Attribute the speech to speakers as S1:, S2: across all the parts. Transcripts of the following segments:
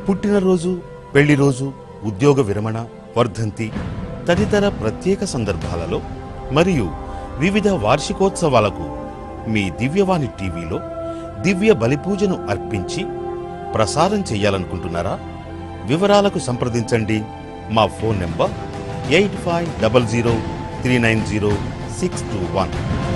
S1: పుట్టినరోజు పెళ్లి రోజు ఉద్యోగ విరమణ వర్ధంతి తదితర ప్రత్యేక సందర్భాలలో మరియు వివిధ వార్షికోత్సవాలకు మీ దివ్యవాణి టీవీలో దివ్య బలిపూజను అర్పించి ప్రసారం చేయాలనుకుంటున్నారా వివరాలకు సంప్రదించండి మా phone number eight five double zero three nine zero six two one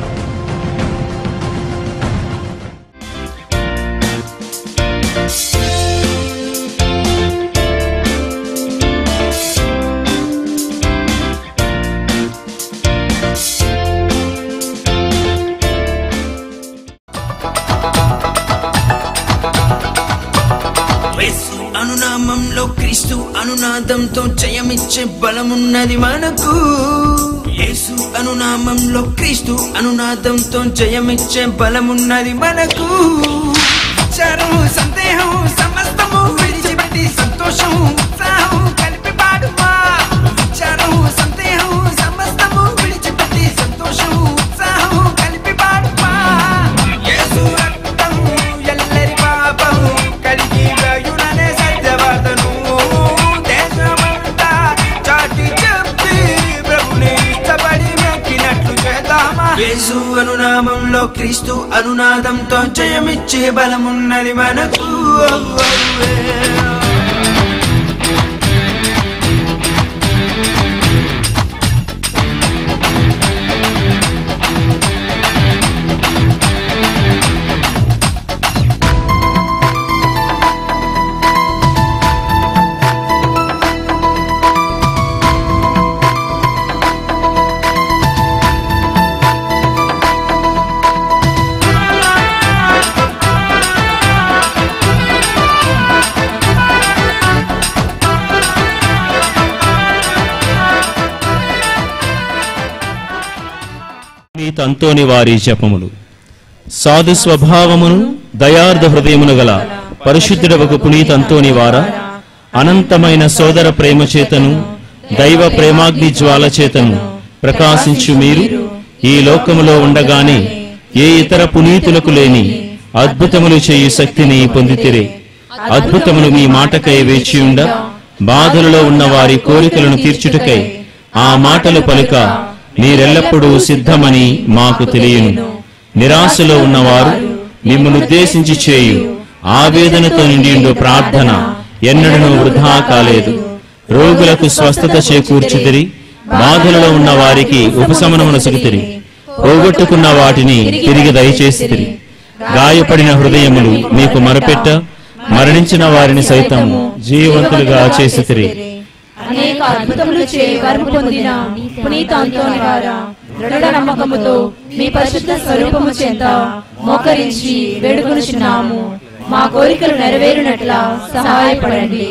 S2: Yesu అనునామంలో క్రీస్తు అనునాదంతో జయమిచ్చే బలమున్నది మనకు యేసు అనునామంలో క్రీస్తు అనునాదంతో జయమిచ్చే బలమున్నది మనకు విచారం సందేహం సమస్తము విడిచిపెట్టి సంతోషం ఉత్సాహం కలిపి పాడుమా విచారం సందేహం సమస్తము విడిచిపెట్టి సంతోషం ఉత్సాహం కలిపి పాడుమా యేసు రక్తం ఎల్లరి పాపం కలిగి వేయుననే సత్యవార్తను దేశమంతా చాటి చెప్పి ప్రభుని ఇష్టపడి మెక్కినట్లు చేద్దామా యేసు అనునామంలో క్రీస్తు అనునాదంతో జయమిచ్చే బలమున్నది మనకు
S3: నీతంతోని వారి జపములు సాధు స్వభావమును దయార్ధ హృదయమును గల పరిశుద్ధుడవకు పునీతంతోని వార అనంతమైన సోదర ప్రేమ చేతను దైవ ప్రేమాగ్ని జ్వాల చేతను ప్రకాశించు మీరు ఈ లోకములో ఉండగానే ఏ ఇతర పునీతులకు లేని అద్భుతములు చేయు శక్తిని పొందితిరే అద్భుతములు మీ మాటకై వేచియుండ బాధలలో ఉన్న వారి కోరికలను తీర్చుటకై ఆ మాటలు పలుక మీరెల్లప్పుడూ సిద్ధమని మాకు తెలియను నిరాశలో ఉన్నవారు మిమ్మల్ని ఉద్దేశించి చేయు ఆవేదనతో నిండి ప్రార్థన ఎన్నడూ వృధా కాలేదు రోగులకు స్వస్థత చేకూర్చుతిరి బాధలలో ఉన్న వారికి ఉపశమనమును సుగుతిరి పోగొట్టుకున్న వాటిని తిరిగి దయచేసితిరి గాయపడిన హృదయములు మీకు మరపెట్ట మరణించిన వారిని సైతం జీవవంతులుగా చేసితిరి
S4: అనేక అద్భుతములు చేయ వరము పొందిన పునీత అంతోని వారా దృఢ నమ్మకముతో మీ పరిశుద్ధ స్వరూపము చెంత మోకరించి వేడుకొనుచున్నాము మా కోరికలు నెరవేరునట్లా సహాయపడండి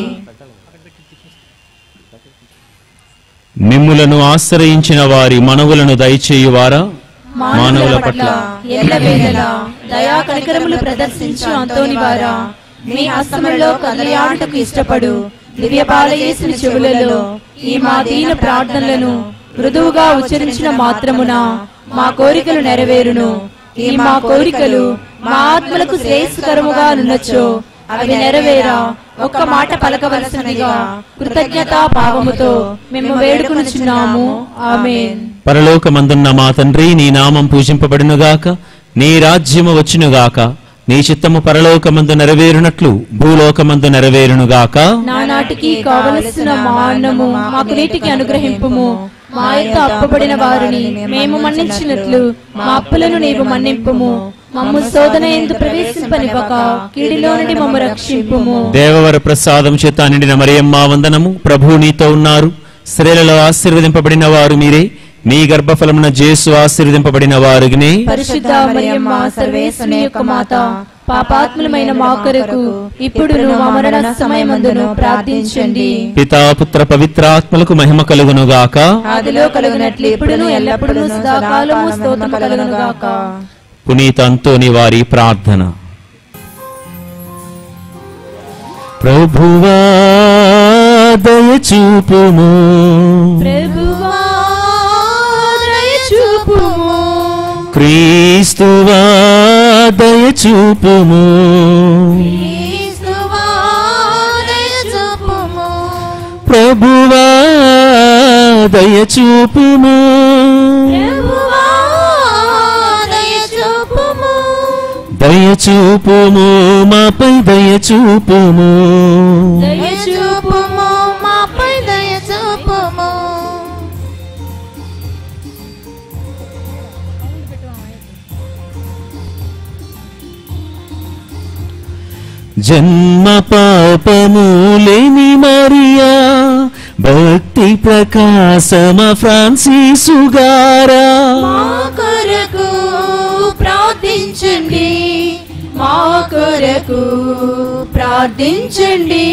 S3: మిమ్ములను ఆశ్రయించిన వారి మనవులను దయచేయువారా మానవుల పట్ల
S4: ఎల్లవేళలా దయా కనికరములు ప్రదర్శించు అంతోని వారా మీ హస్తములలో కదలయాడుటకు ఇష్టపడు దివ్య బాలయేసుని చెవులలో ఈ మా దీన ప్రార్థనలను మృదువుగా ఉచ్చరించిన మాత్రమున మా కోరికలు నెరవేరును ఈ మా కోరికలు మా ఆత్మలకు శ్రేయస్కరముగా నున్నచో అవి నెరవేరా ఒక్క మాట పలకవలసినదిగా కృతజ్ఞతా భావముతో మేము వేడుకొనుచున్నాము ఆమేన్
S3: పరలోకమందున్న మా తండ్రి నీ నామం పూజింపబడినుగాక నీ రాజ్యము వచ్చునుగాక నీ చిత్తము పరలోకమందు నెరవేరునట్లు భూలోకమందు నెరవేరునుగాక
S4: నానాటికి కావలసిన మా అన్నము మాకు నీటికి అనుగ్రహింపుము మా యొక్క అప్పబడిన వారిని మేము మన్నించినట్లు మా అప్పులను నీవు మన్నింపుము మమ్ము శోధన ఎందు ప్రవేశింపనివ్వక కీడిలో నుండి మమ్ము రక్షింపుము
S3: దేవవర ప్రసాదం చేత నిండిన మరియమ్మ వందనము ప్రభు నీతో ఉన్నారు స్త్రీలలో ఆశీర్వదింపబడిన వారు మీరే మీ గర్భఫలమున జేసు ఆశీర్వదింపబడిన వారుగినే
S4: పరిశుద్ధ మరియమ్మ సర్వేశ్వని యొక్క మాత పాపాత్ములమైన మా కొరకు ఇప్పుడు మా మరణ సమయమందును ప్రార్థించండి
S3: పితా పుత్ర పవిత్రాత్మలకు మహిమ కలుగునుగాక
S4: ఆదిలో కలుగునట్లు ఇప్పుడును ఎల్లప్పుడూ సదాకాలము స్తోత్రం కలుగునుగాక
S3: పునీత అంతోని వారి ప్రార్థన ప్రభువా దయచూపుము
S4: ప్రభువా దయచూపుము
S3: క్రీస్తువా దయచూపుము
S4: క్రీస్తువా
S3: ప్రభువా దయచూపుము
S5: ప్రభువా దయచూపుము
S3: దయచూపుము మాపై దయచూపుము
S5: దయచూపుము మాపై దయచూపుము
S3: జన్మ పాపము లేని మరియా భక్తి ప్రకాశమ ఫ్రాన్సిసు గారా
S5: మా కొరకు ప్రార్థించండి మా కొరకు ప్రార్థించండి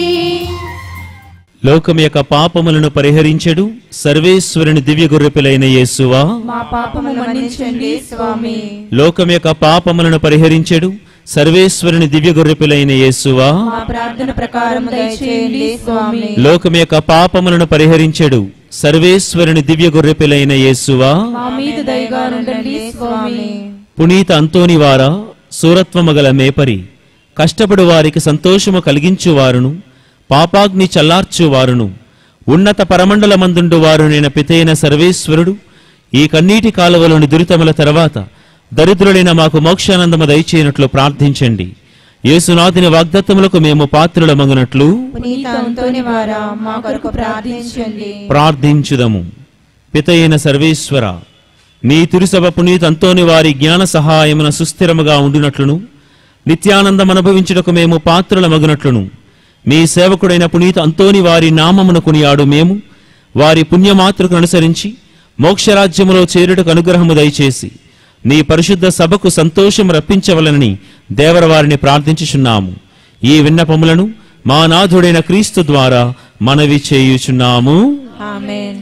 S3: లోకం యొక్క పాపములను పరిహరించడు సర్వేశ్వరుని దివ్య గొర్రెపిలైన యేసువా
S4: మా పాపము మన్నించండి స్వామి
S3: లోకం యొక్క పాపములను పరిహరించడు సర్వేశ్వరుని దివ్య గొర్రెపిలైన యేసువా
S4: మా ప్రార్థన ప్రకారం దయచేయండి స్వామి
S3: లోకం యొక్క పాపములను పరిహరించడు సర్వేశ్వరుని దివ్య గొర్రెపిలైన యేసువా
S4: మా మీద దయగా ఉండండి స్వామి
S3: పునీత అంతోని వారా సూరత్వము గల మేపరి కష్టపడు వారికి సంతోషము కలిగించువారును పాపాగ్ని చల్లార్చువారును ఉన్నత పరమండలమందుండు వారు నేను పితైన సర్వేశ్వరుడు ఈ కన్నీటి కాలువలోని దురితముల తర్వాత దరిద్రులైన మాకు మోక్షానందము దయచేయనట్లు ప్రార్థించండి యేసునాథుని వాగ్దత్తములకు మేము పాత్రులమగునట్లు
S4: పునీత అంతోని వారా మా కొరకు ప్రార్థించండి
S3: ప్రార్థించుదము పితయైన సర్వేశ్వర మీ తిరుసభ పునీత అంతోని వారి జ్ఞాన సహాయమున సుస్థిరముగా ఉండునట్లును నిత్యానందం అనుభవించుటకు మేము పాత్రుల మగునట్లును మీ సేవకుడైన పునీత అంతోని వారి నామమును కొనియాడు మేము వారి పుణ్యమాతృకు అనుసరించి మోక్షరాజ్యములో చేరుటకు అనుగ్రహము దయచేసి నీ పరిశుద్ధ సభకు సంతోషం రప్పించవలనని దేవరవారిని ప్రార్థించుచున్నాము ఈ విన్నపములను మా నాథుడైన క్రీస్తు ద్వారా మనవి చేయుచున్నాము
S4: ఆమేన్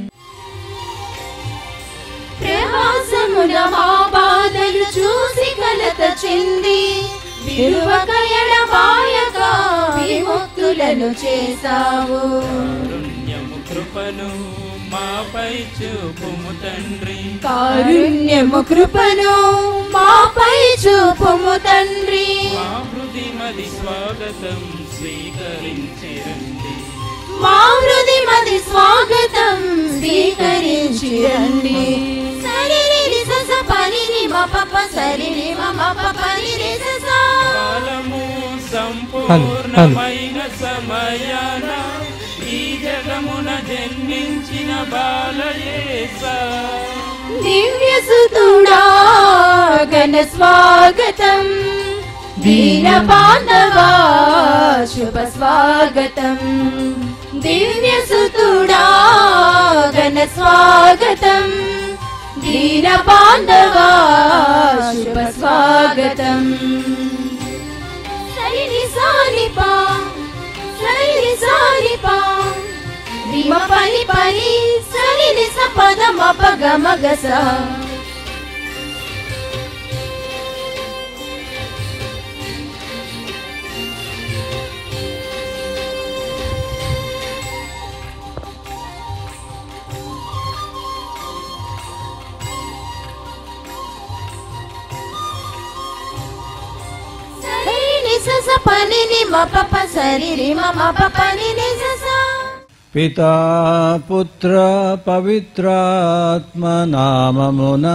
S5: ప్రవాసమున మా బాధలు చూసి కలత చెంది విలువక ఎడబాయక విముక్తులను చేశావు
S6: పుణ్యము కృపను మాపై చూపుము తండ్రి
S5: కారుణ్యము కృపను మాపై చూపుము తండ్రి
S6: మా హృది మది స్వాగతం స్వీకరించిరండి
S5: మా హృది మది స్వాగతం స్వీకరించి రండి సరిని సస పనిని మపప సరిని మప పనిని సస
S6: కాలము సంపూర్ణమైన సమయాన ఈ జగమున జన్మించిన బాలయేసా
S5: దివ్య సుతుడా ఘన స్వాగతం దీన బాంధవా శుభ స్వాగతం దివ్య సుతుడా ఘన స్వాగతం దీన బాంధవా శుభ స్వాగతం సరిని సానిపా సరిని సానిపా రిమ పని పని సరిని సపద మపగ మగస సరిని సస పని ని మపప సరి రి మప పని ని సస
S7: పితా పుత్ర పవిత్రాత్మ నామమున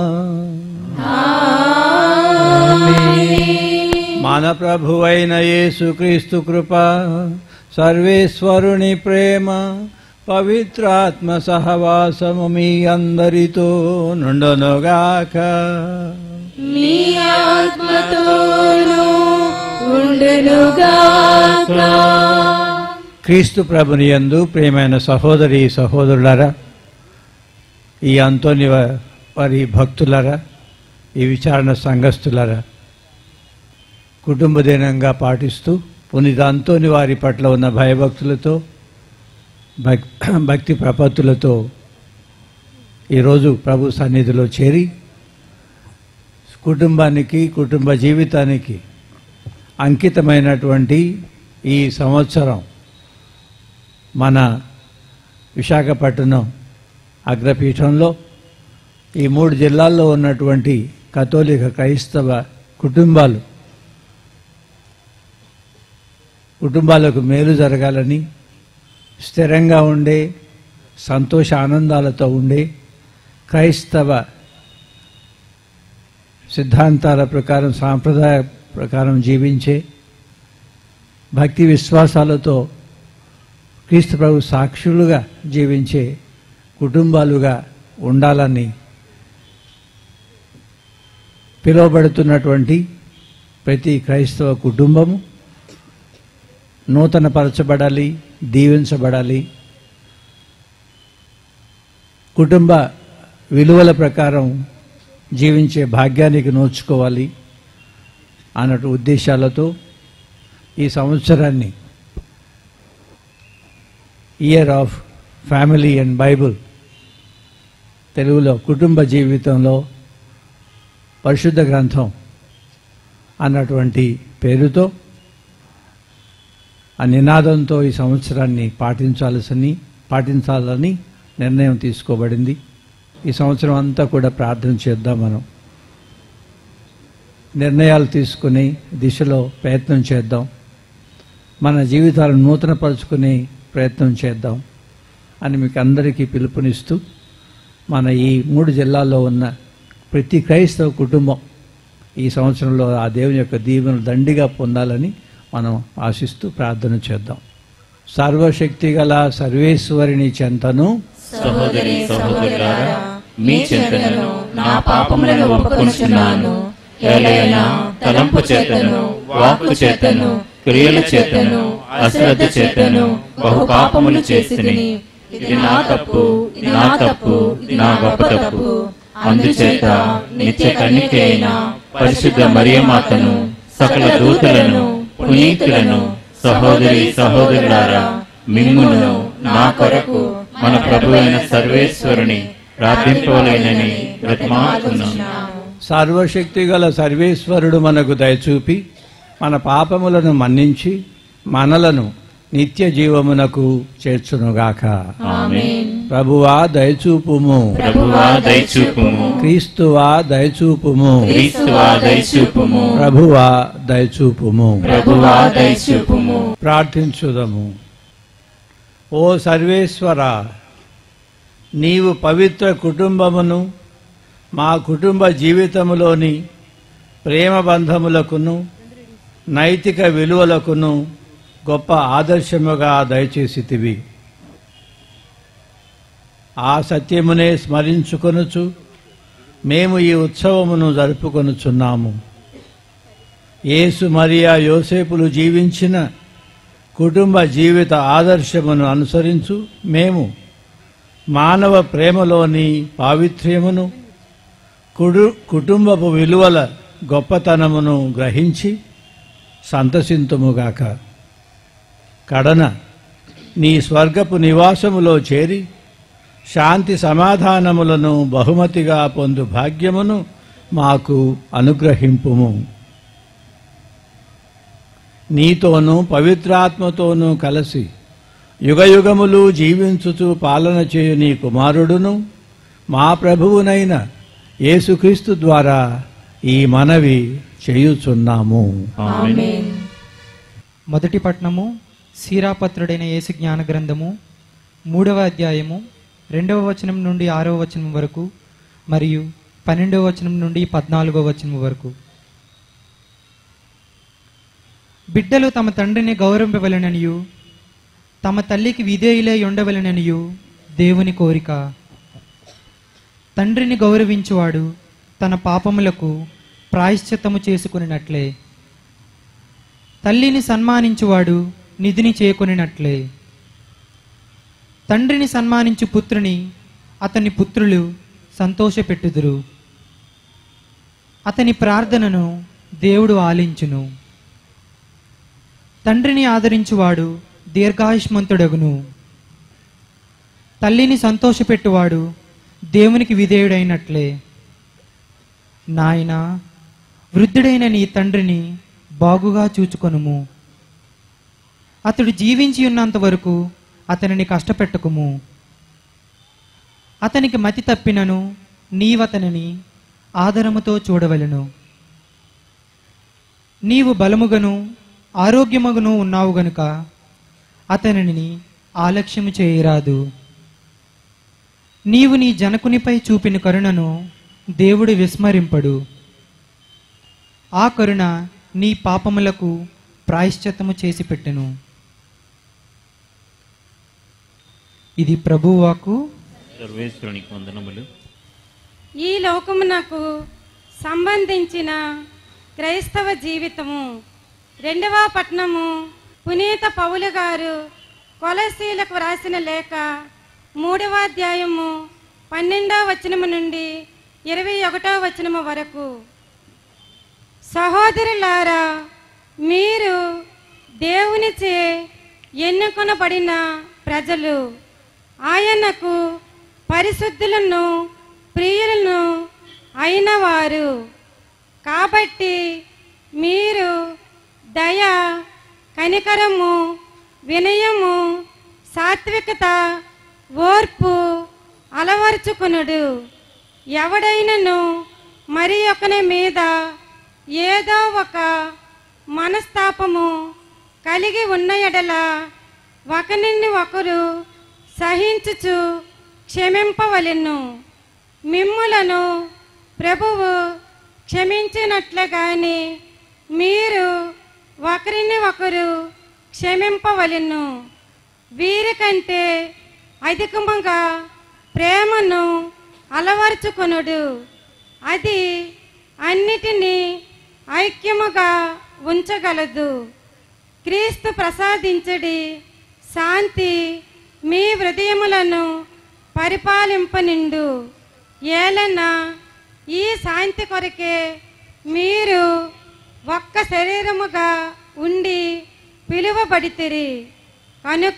S7: మన ప్రభువైన యేసుక్రీస్తు కృప సర్వేశ్వరుని ప్రేమ పవిత్రాత్మ సహవాసము మీ అందరితో నుండునుగాక
S5: మీ ఆత్మతోను ఉండునుగాక
S7: క్రీస్తు ప్రభుని యందు ప్రియమైన సహోదరి సహోదరులారా ఈ అంతోని వ- వారి భక్తులారా ఈ విచారణ సంఘస్థులారా కుటుంబ దినంగా పాటిస్తూ పునీత అంతోని వారి పట్ల ఉన్న భయభక్తులతో భక్ భక్తి ప్రపత్తులతో ఈరోజు ప్రభు సన్నిధిలో చేరి కుటుంబానికి కుటుంబ జీవితానికి అంకితమైనటువంటి ఈ సంవత్సరం మన విశాఖపట్నం అగ్రపీఠంలో ఈ మూడు జిల్లాల్లో ఉన్నటువంటి కథోలిక క్రైస్తవ కుటుంబాలు కుటుంబాలకు మేలు జరగాలని స్థిరంగా ఉండే సంతోష ఆనందాలతో ఉండే క్రైస్తవ సిద్ధాంతాల ప్రకారం సాంప్రదాయ ప్రకారం జీవించే భక్తి విశ్వాసాలతో క్రీస్తు ప్రభు సాక్షులుగా జీవించే కుటుంబాలుగా ఉండాలని పిలువబడుతున్నటువంటి ప్రతి క్రైస్తవ కుటుంబము నూతనపరచబడాలి దీవించబడాలి కుటుంబ విలువల ప్రకారం జీవించే భాగ్యానికి నోచుకోవాలి అన్నట్టు ఉద్దేశాలతో ఈ సంవత్సరాన్ని year of family and Bible తెలుగులో కుటుంబ జీవితంలో పరిశుద్ధ గ్రంథం అన్నటువంటి పేరుతో ఆ నినాదంతో ఈ సంవత్సరాన్ని పాటించాల్సిన పాటించాలని నిర్ణయం తీసుకోబడింది ఈ సంవత్సరం అంతా కూడా ప్రార్థన చేద్దాం మనం నిర్ణయాలు తీసుకుని దిశలో ప్రయత్నం చేద్దాం మన జీవితాలను నూతనపరుచుకునే ప్రయత్నం చేద్దాం అని మీకు అందరికీ పిలుపునిస్తూ మన ఈ మూడు జిల్లాల్లో ఉన్న ప్రతి క్రైస్తవ కుటుంబం ఈ సంవత్సరంలో ఆ దేవుని యొక్క దీవెన దండిగా పొందాలని మనం ఆశిస్తూ ప్రార్థన చేద్దాం సర్వశక్తి గల సర్వేశ్వరిని చెంతను
S3: సహోదరి సహోదరులారా మీ చింతనను నా పాపములను ఒప్పుకొనుచున్నాను ఏలైనా తలంపు చేతను వాక్కు చేతను క్రియల చేతను అశ్రద్ధ చేతను బహు పాపములు చేసిని ఇది నా తప్పు ఇది నా తప్పు ఇది నా గొప్ప తప్పు అందుచేత నిత్య కన్నిక అయిన పరిశుద్ధ మరియమాతను సకల దూతలను పునీతులను సహోదరి సహోదరులారా మిమ్మును నా కొరకు మన ప్రభు అయిన సర్వేశ్వరుని ప్రార్థింపవలేనని బ్రతిమాలుతున్నాను
S7: సర్వశక్తి గల సర్వేశ్వరుడు మనకు దయచూపి మన పాపములను మన్నించి మనలను నిత్య జీవమునకు చేర్చునుగాక ప్రభువా దయచూపుము
S3: ప్రభువా దయచూపుము
S7: క్రీస్తువా దయచూపుము
S3: క్రీస్తువా దయచూపుము
S7: ప్రభువా దయచూపుము
S3: ప్రభువా దయచూపుము
S7: ప్రార్థించుదము ఓ సర్వేశ్వర నీవు పవిత్ర కుటుంబమును మా కుటుంబ జీవితములోని ప్రేమ బంధములకును నైతిక విలువలకును గొప్ప ఆదర్శముగా దయచేసితివి ఆ సత్యమునే స్మరించుకొనుచు మేము ఈ ఉత్సవమును జరుపుకొనుచున్నాము యేసు మరియా యోసేపులు జీవించిన కుటుంబ జీవిత ఆదర్శమును అనుసరించు మేము మానవ ప్రేమలోని పావిత్ర్యమును కుడు కుటుంబపు విలువల గొప్పతనమును గ్రహించి సంతసింతుముగాక కడన నీ స్వర్గపు నివాసములో చేరి శాంతి సమాధానములను బహుమతిగా పొందు భాగ్యమును మాకు అనుగ్రహింపుము నీతోనూ పవిత్రాత్మతోనూ కలిసి యుగయుగములు జీవించుచు పాలన చేయు నీ కుమారుడును మా ప్రభువునైన యేసుక్రీస్తు ద్వారా ఈ మనవి చేయుచున్నాము
S3: ఆమేన్
S8: మొదటి పట్నము సీరాపత్రుడైన యేసు జ్ఞాన గ్రంథము మూడవ అధ్యాయము రెండవ వచనం నుండి ఆరవ వచనం వరకు మరియు పన్నెండవ వచనం నుండి పద్నాలుగవ వచనం వరకు బిడ్డలు తమ తండ్రిని గౌరవింపవలననియు తమ తల్లికి విధేయులై ఉండవలననియు దేవుని కోరిక తండ్రిని గౌరవించువాడు తన పాపములకు ప్రాయశ్చిత్తము చేసుకునినట్లే తల్లిని సన్మానించువాడు నిధిని చేకొనినట్లే తండ్రిని సన్మానించు పుత్రుని అతని పుత్రులు సంతోషపెట్టుదురు అతని ప్రార్థనను దేవుడు ఆలించును తండ్రిని ఆదరించువాడు దీర్ఘాయుష్మంతుడగును తల్లిని సంతోషపెట్టువాడు దేవునికి విధేయుడైనట్లే నాయనా వృద్ధుడైన నీ తండ్రిని బాగుగా చూచుకొనుము అతడు జీవించి ఉన్నంత వరకు అతనిని కష్టపెట్టకుము అతనికి మతి తప్పినను నీవతనిని ఆదరముతో చూడవలెను నీవు బలముగను ఆరోగ్యమగును ఉన్నావు గనుక అతనిని ఆలక్ష్యము చేయరాదు నీవు నీ జనకునిపై చూపిన కరుణను దేవుడు విస్మరింపడు ఆ కరుణ నీ పాపములకు ప్రాయశ్చిత్తము చేసి పెట్టెను ఇది ప్రభువాకు
S3: సర్వేశ్వరునికి వందనములు
S9: ఈ లోకమునకు సంబంధించిన క్రైస్తవ జీవితము రెండవ పట్నము పునీత పౌలు గారు కొలసీలకు రాసిన లేఖ మూడవ అధ్యాయము పన్నెండవ వచనము నుండి ఇరవై ఒకటవ వచనము వరకు సహోదరులారా మీరు దేవునిచే ఎన్నుకొనబడిన ప్రజలు ఆయనకు పరిశుద్ధులను ప్రియులను అయిన వారు కాబట్టి మీరు దయ కనికరము వినయము సాత్వికత ఓర్పు అలవరుచుకునుడు ఎవడైనను మరి ఒకని మీద ఏదో ఒక మనస్తాపము కలిగి ఉన్న ఎడల ఒకరిని ఒకరు సహించుచు క్షమింపవలెను మిమ్ములను ప్రభువు క్షమించినట్లుగాని మీరు ఒకరిని ఒకరు క్షమింపవలెను వీరికంటే అధికముగా ప్రేమను అలవరుచుకొనుడు అది అన్నిటినీ ఐక్యముగా ఉంచగలదు క్రీస్తు ప్రసాదించడి శాంతి మీ హృదయములను పరిపాలింపనిండు ఏలన ఈ శాంతి కొరకే మీరు ఒక్క శరీరముగా ఉండి పిలువబడితిరి కనుక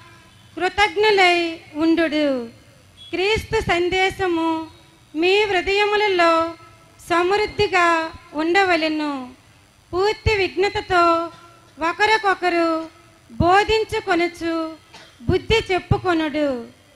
S9: కృతజ్ఞులై ఉండు క్రీస్తు సందేశము మీ హృదయములలో సమృద్ధిగా ఉండవలెను పూర్తి విఘ్నతతో ఒకరికొకరు బోధించుకొనుచు బుద్ధి చెప్పుకొనుడు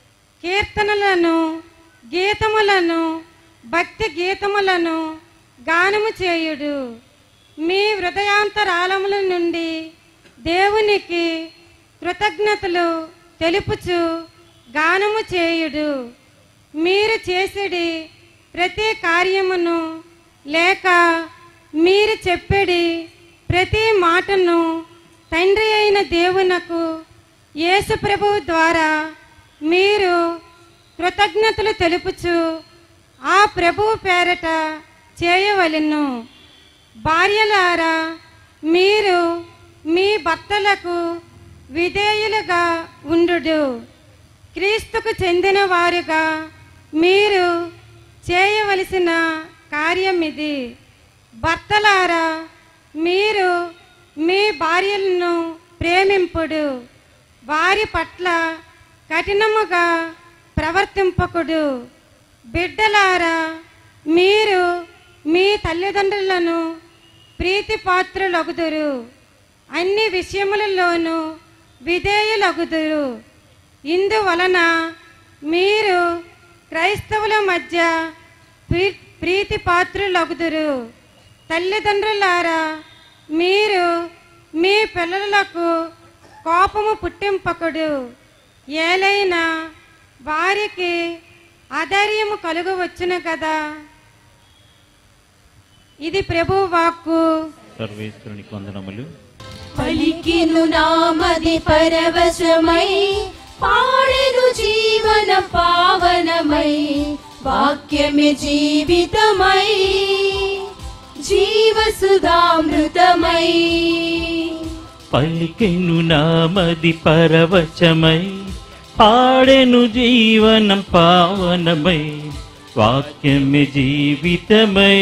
S9: కీర్తనలను గీతములను భక్తి గీతములను గానము చేయుడు మీ హృదయాంతరాళముల నుండి దేవునికి కృతజ్ఞతలు తెలుపుచు గానము చేయుడు మీరు చేసేడి ప్రతి కార్యమును లేక మీరు చెప్పేడి ప్రతి మాటను తండ్రి అయిన దేవునకు యేసు ప్రభువు ద్వారా మీరు కృతజ్ఞతలు తెలుపుచు ఆ ప్రభువు పేరట చేయవలెను భార్యలారా మీరు మీ భర్తలకు విధేయులుగా ఉండు క్రీస్తుకు చెందిన వారుగా మీరు చేయవలసిన కార్యం ఇది భర్తలారా మీరు మీ భార్యలను ప్రేమింపుడు వారి పట్ల కఠినముగా ప్రవర్తింపకుడు బిడ్డలారా మీరు మీ తల్లిదండ్రులను ప్రీతిపాత్రులగుదురు అన్ని విషయములలోనూ విధేయులగుదురు ఇందువలన మీరు క్రైస్తవుల మధ్య ప్రీ- ప్రీతిపాత్రులగుదురు తల్లిదండ్రులారా మీరు మీ పిల్లలకు కోపము పుట్టింపకుడు ఏలైనా వారికి అధైర్యము కలుగవచ్చును కదా ఇది ప్రభు వాక్కు
S3: సర్వేశ్వరునికి వందనములు
S5: పలికిను నామది పరవశమై పాడెను జీవన పావనమై వాక్యమే జీవితమై జీవసుధామృతమై
S6: పలికెను నామది పరవశమై పాడెను జీవనం పావనమై వాక్యమే జీవితమై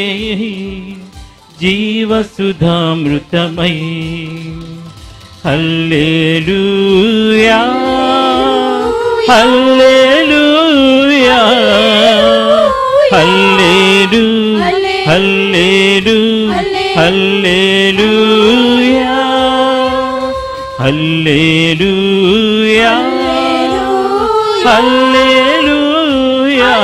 S6: జీవసుధామృతమై హల్లేలూయా హల్లేలూయా హల్లేలు హల్లేలు హల్లేలూయా హల్లేలూయా హల్లేలూయా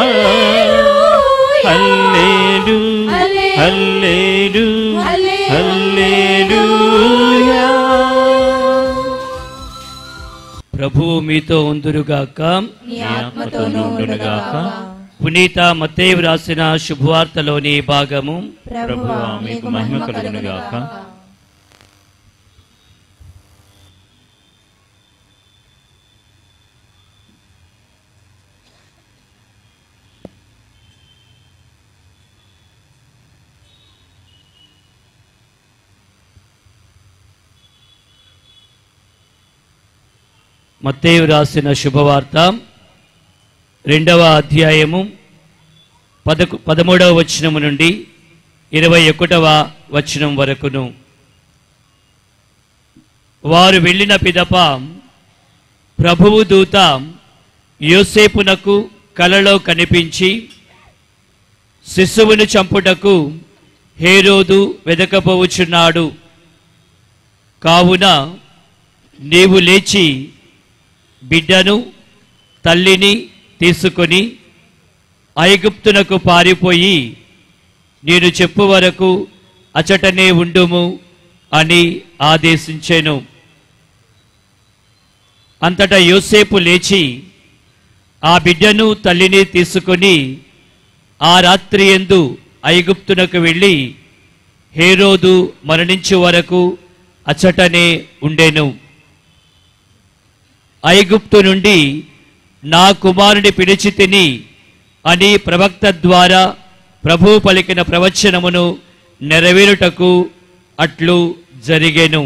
S6: హల్లేలు హల్లేలు హల్లేలూయా ప్రభువు మీతో ఉందురుగాక
S5: నీ ఆత్మతోనూ ఉండుగాక
S6: పునీత మత్తేవి రాసిన శుభవార్తలోని భాగము
S5: ప్రభువా మీకు మహిమ కలుగునుగాక
S6: మత్తేవి రాసిన శుభవార్త రెండవ అధ్యాయము పదకు పదమూడవ వచనము నుండి ఇరవై ఒకటవ వచనం వరకును వారు వెళ్ళిన పిదప ప్రభువు దూత యోసేపునకు కలలో కనిపించి శిశువును చంపుటకు హేరోదు వెదకపోవుచున్నాడు కావున నీవు లేచి బిడ్డను తల్లిని తీసుకొని ఐగుప్తునకు పారిపోయి నేను చెప్పు వరకు అచటనే ఉండుము అని ఆదేశించెను అంతటా యోసేపు లేచి ఆ బిడ్డను తల్లిని తీసుకొని ఆ రాత్రి ఎందు ఐగుప్తునకు వెళ్ళి హేరోదు మరణించు వరకు అచటనే ఉండెను ఐగుప్తు నుండి నా కుమారుని పిలిచి తిని అని ప్రవక్త ద్వారా ప్రభు పలికిన ప్రవచనమును నెరవేరుటకు అట్లు జరిగెను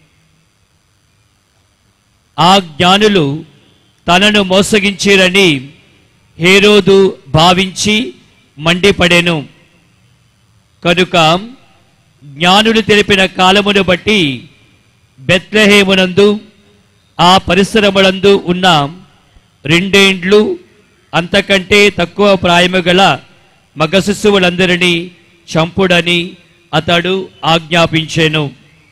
S6: ఆ జ్ఞానులు తనను మోసగించిరని హేరోదు భావించి మండిపడెను కనుక జ్ఞానులు తెలిపిన కాలమును బట్టి బెత్లహేమునందు ఆ పరిసరములందు ఉన్న రెండేండ్లు అంతకంటే తక్కువ ప్రాయము గల మగ శిశువులందరినీ చంపుడని అతడు ఆజ్ఞాపించెను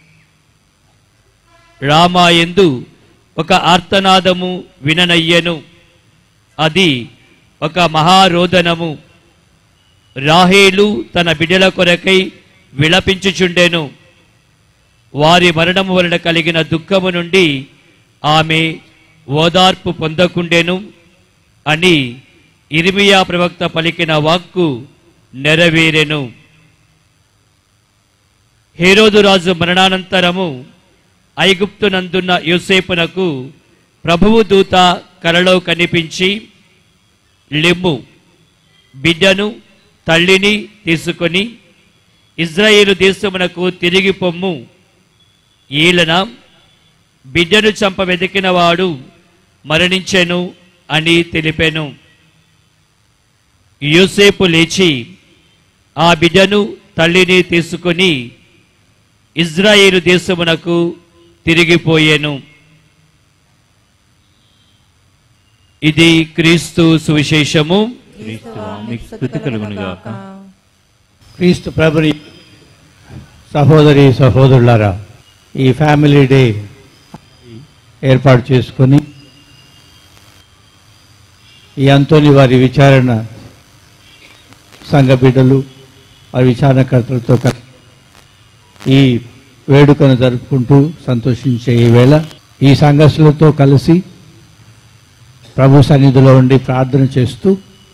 S6: రామాయందు ఒక ఆర్తనాదము విననయ్యెను అది ఒక మహారోదనము రాహేలు తన బిడ్డల కొరకై విలపించుచుండెను వారి మరణము వలన కలిగిన దుఃఖము నుండి ఆమె ఓదార్పు పొందకుండెను అని ఇర్మియా ప్రవక్త పలికిన వాక్కు నెరవేరెను హేరోదు రాజు మరణానంతరము ఐగుప్తునందున్న యోసేపునకు ప్రభువు దూత కలలో కనిపించి లెమ్ము బిడ్డను తల్లిని తీసుకొని ఇజ్రాయేలు దేశమునకు తిరిగి పొమ్ము ఈలన బిడ్డను చంప వెతికినవాడు మరణించెను అని తెలిపెను యోసేపు లేచి ఆ బిడ్డను తల్లిని తీసుకొని ఇజ్రాయేలు దేశమునకు తిరిగిపోయెను ఇది క్రీస్తు సువిశేషము
S3: క్రీస్తువా మీకు స్థుతి కలుగునుగాక
S7: క్రీస్తు ప్రభుని సహోదరి సహోదరులారా ఈ ఫ్యామిలీ డే ఏర్పాటు చేసుకొని ఈ అంతోని వారి విచారణ సంఘ బిడ్డలు వారి విచారణకర్తలతో కలిసి ఈ వేడుకను జరుపుకుంటూ సంతోషించే ఈ వేళ ఈ సంఘస్థులతో కలిసి ప్రభు సన్నిధిలో ఉండి ప్రార్థన చేస్తూ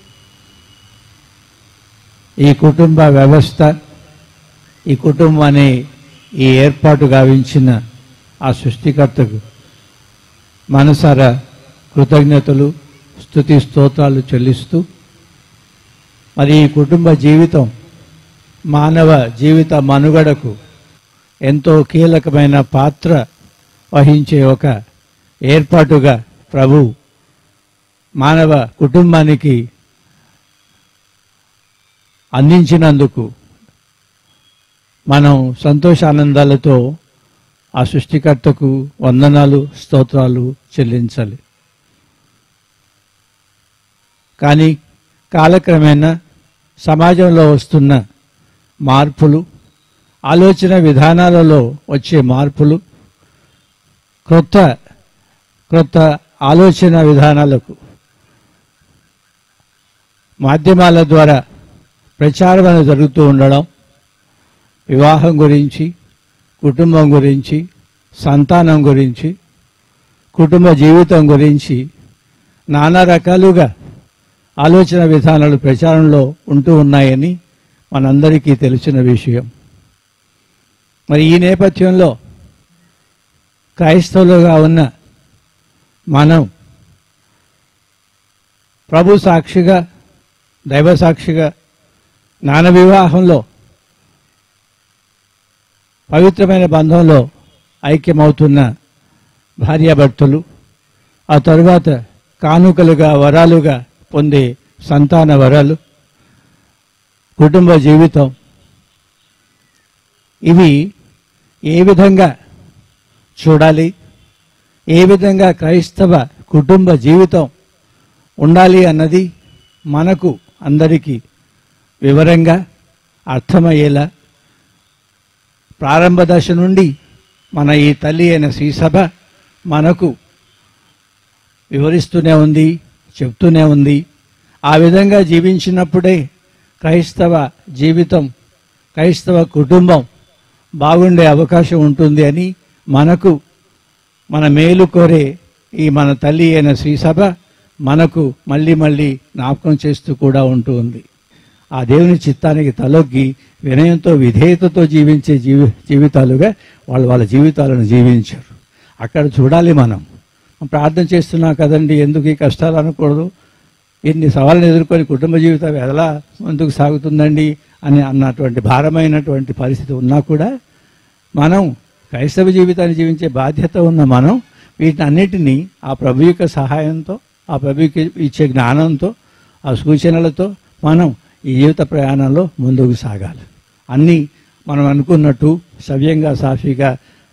S7: ఈ కుటుంబ వ్యవస్థ ఈ కుటుంబాన్ని ఈ ఏర్పాటు గావించిన ఆ సృష్టికర్తకు మనసారా కృతజ్ఞతలు స్తుతి స్తోత్రాలు చెల్లిస్తూ మరి ఈ కుటుంబ జీవితం మానవ జీవిత మనుగడకు ఎంతో కీలకమైన పాత్ర వహించే ఒక ఏర్పాటుగా ప్రభు మానవ కుటుంబానికి అందించినందుకు మనం సంతోషానందాలతో ఆ సృష్టికర్తకు వందనాలు స్తోత్రాలు చెల్లించాలి కానీ కాలక్రమేణా సమాజంలో వస్తున్న మార్పులు ఆలోచన విధానాలలో వచ్చే మార్పులు క్రొత్త క్రొత్త ఆలోచన విధానాలకు మాధ్యమాల ద్వారా ప్రచారం అనేది జరుగుతూ ఉండడం వివాహం గురించి కుటుంబం గురించి సంతానం గురించి కుటుంబ జీవితం గురించి నానా రకాలుగా ఆలోచన విధానాలు ప్రచారంలో ఉంటూ ఉన్నాయని మనందరికీ తెలిసిన విషయం మరి ఈ నేపథ్యంలో క్రైస్తవులుగా ఉన్న మనం ప్రభు సాక్షిగా దైవ సాక్షిగా జ్ఞాన వివాహంలో పవిత్రమైన బంధంలో ఐక్యమవుతున్న భార్యాభర్తలు ఆ తరువాత కానుకలుగా వరాలుగా పొందే సంతాన వరాలు కుటుంబ జీవితం ఇవి ఏ విధంగా చూడాలి ఏ విధంగా క్రైస్తవ కుటుంబ జీవితం ఉండాలి అన్నది మనకు అందరికీ వివరంగా అర్థమయ్యేలా ప్రారంభ దశ నుండి మన ఈ తల్లి అయిన శ్రీసభ మనకు వివరిస్తూనే ఉంది చెప్తూనే ఉంది ఆ విధంగా జీవించినప్పుడే క్రైస్తవ జీవితం క్రైస్తవ కుటుంబం బాగుండే అవకాశం ఉంటుంది అని మనకు మన మేలు కోరే ఈ మన తల్లి అయిన శ్రీసభ మనకు మళ్ళీ మళ్ళీ జ్ఞాపకం చేస్తూ కూడా ఉంటూ ఉంది ఆ దేవుని చిత్తానికి తలొగ్గి వినయంతో విధేయతతో జీవించే జీవి జీవితాలుగా వాళ్ళు వాళ్ళ జీవితాలను జీవించారు అక్కడ చూడాలి మనం ప్రార్థన చేస్తున్నాం కదండి ఎందుకు ఈ కష్టాలు అనకూడదు ఇన్ని సవాళ్ళను ఎదుర్కొని కుటుంబ జీవితం ఎలా ముందుకు సాగుతుందండి అని అన్నటువంటి భారమైనటువంటి పరిస్థితి ఉన్నా కూడా మనం క్రైస్తవ జీవితాన్ని జీవించే బాధ్యత ఉన్న మనం వీటిని అన్నిటినీ ఆ ప్రభు యొక్క సహాయంతో ఆ ప్రభుకి ఇచ్చే జ్ఞానంతో ఆ సూచనలతో మనం ఈ జీవిత ప్రయాణంలో ముందుకు సాగాలి అన్నీ మనం అనుకున్నట్టు సవ్యంగా సాఫీగా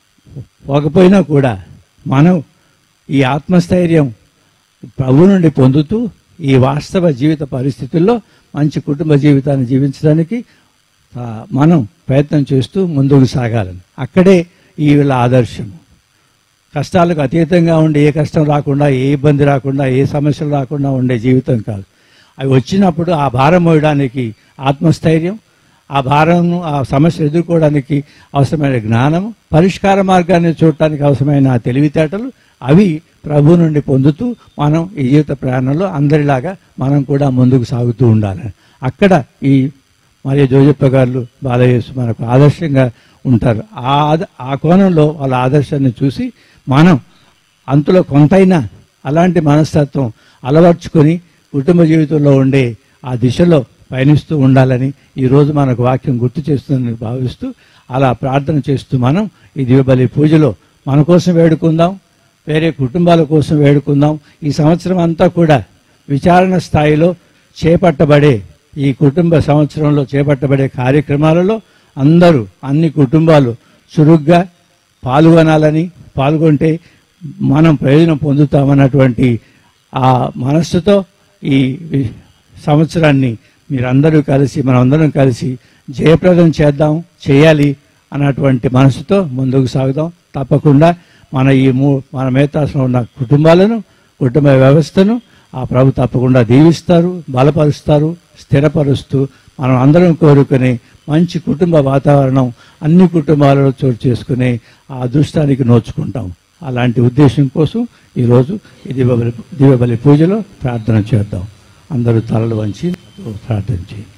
S7: పోకపోయినా కూడా మనం ఈ ఆత్మస్థైర్యం ప్రభు నుండి పొందుతూ ఈ వాస్తవ జీవిత పరిస్థితుల్లో మంచి కుటుంబ జీవితాన్ని జీవించడానికి ఆ, మనం ప్రయత్నం చేస్తూ ముందుకు సాగాలని అక్కడే ఈ వీళ్ళ ఆదర్శము కష్టాలకు అతీతంగా ఉండి ఏ కష్టం రాకుండా ఏ ఇబ్బంది రాకుండా ఏ సమస్యలు రాకుండా ఉండే జీవితం కాదు అవి వచ్చినప్పుడు ఆ భారం మోయడానికి ఆత్మస్థైర్యం ఆ భారం ఆ సమస్యలు ఎదుర్కోవడానికి అవసరమైన జ్ఞానం పరిష్కార మార్గాన్ని చూడటానికి అవసరమైన ఆ తెలివితేటలు అవి ప్రభు నుండి పొందుతూ మనం ఈ జీవిత ప్రయాణంలో అందరిలాగా మనం కూడా ముందుకు సాగుతూ ఉండాలి అక్కడ ఈ మరియు జోజప్ప గారు బాలయేసు మనకు ఆదర్శంగా ఉంటారు ఆ ఆద- ఆ కోణంలో వాళ్ళ ఆదర్శాన్ని చూసి మనం అంతలో కొంతైనా అలాంటి మనస్తత్వం అలవర్చుకొని కుటుంబ జీవితంలో ఉండే ఆ దిశలో పయనిస్తూ ఉండాలని ఈరోజు మనకు వాక్యం గుర్తు చేస్తుందని భావిస్తూ అలా ప్రార్థన చేస్తూ మనం ఈ దివబలి పూజలో మన కోసం వేడుకుందాం వేరే కుటుంబాల కోసం వేడుకుందాం ఈ సంవత్సరం అంతా కూడా విచారణ స్థాయిలో చేపట్టబడే ఈ కుటుంబ సంవత్సరంలో చేపట్టబడే కార్యక్రమాలలో అందరూ అన్ని కుటుంబాలు చురుగ్గా పాల్గొనాలని పాల్గొంటే మనం ప్రయోజనం పొందుతామన్నటువంటి ఆ మనస్సుతో ఈ వి- సంవత్సరాన్ని మీరందరూ కలిసి మనమందరం కలిసి జయప్రదం చేద్దాం చేయాలి అన్నటువంటి మనసుతో ముందుకు సాగుదాం తప్పకుండా మన ఈ మూ మన మేతాసంలో ఉన్న కుటుంబాలను కుటుంబ వ్యవస్థను ఆ ప్రభు తప్పకుండా దీవిస్తారు బలపరుస్తారు స్థిరపరుస్తూ మనం అందరం కోరుకునే మంచి కుటుంబ వాతావరణం అన్ని కుటుంబాలలో చోటు చేసుకునే ఆ అదృష్టానికి నోచుకుంటాం అలాంటి ఉద్దేశం కోసం ఈరోజు ఈ దివబలి దివబలి పూజలో ప్రార్థన చేద్దాం అందరూ తలలు వంచి ప్రార్థన చేయండి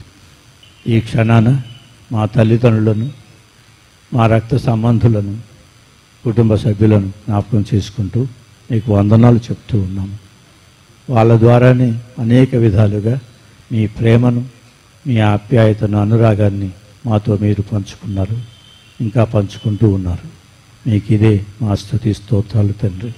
S7: ఈ క్షణాన మా తల్లిదండ్రులను మా రక్త సంబంధులను కుటుంబ సభ్యులను జ్ఞాపకం చేసుకుంటూ మీకు వందనాలు చెప్తూ ఉన్నాము వాళ్ళ ద్వారానే అనేక విధాలుగా మీ ప్రేమను మీ ఆప్యాయతను అనురాగాన్ని మాతో మీరు పంచుకున్నారు ఇంకా పంచుకుంటూ ఉన్నారు మీకు ఇదే మా స్థుతి స్తోత్రాలు తండ్రి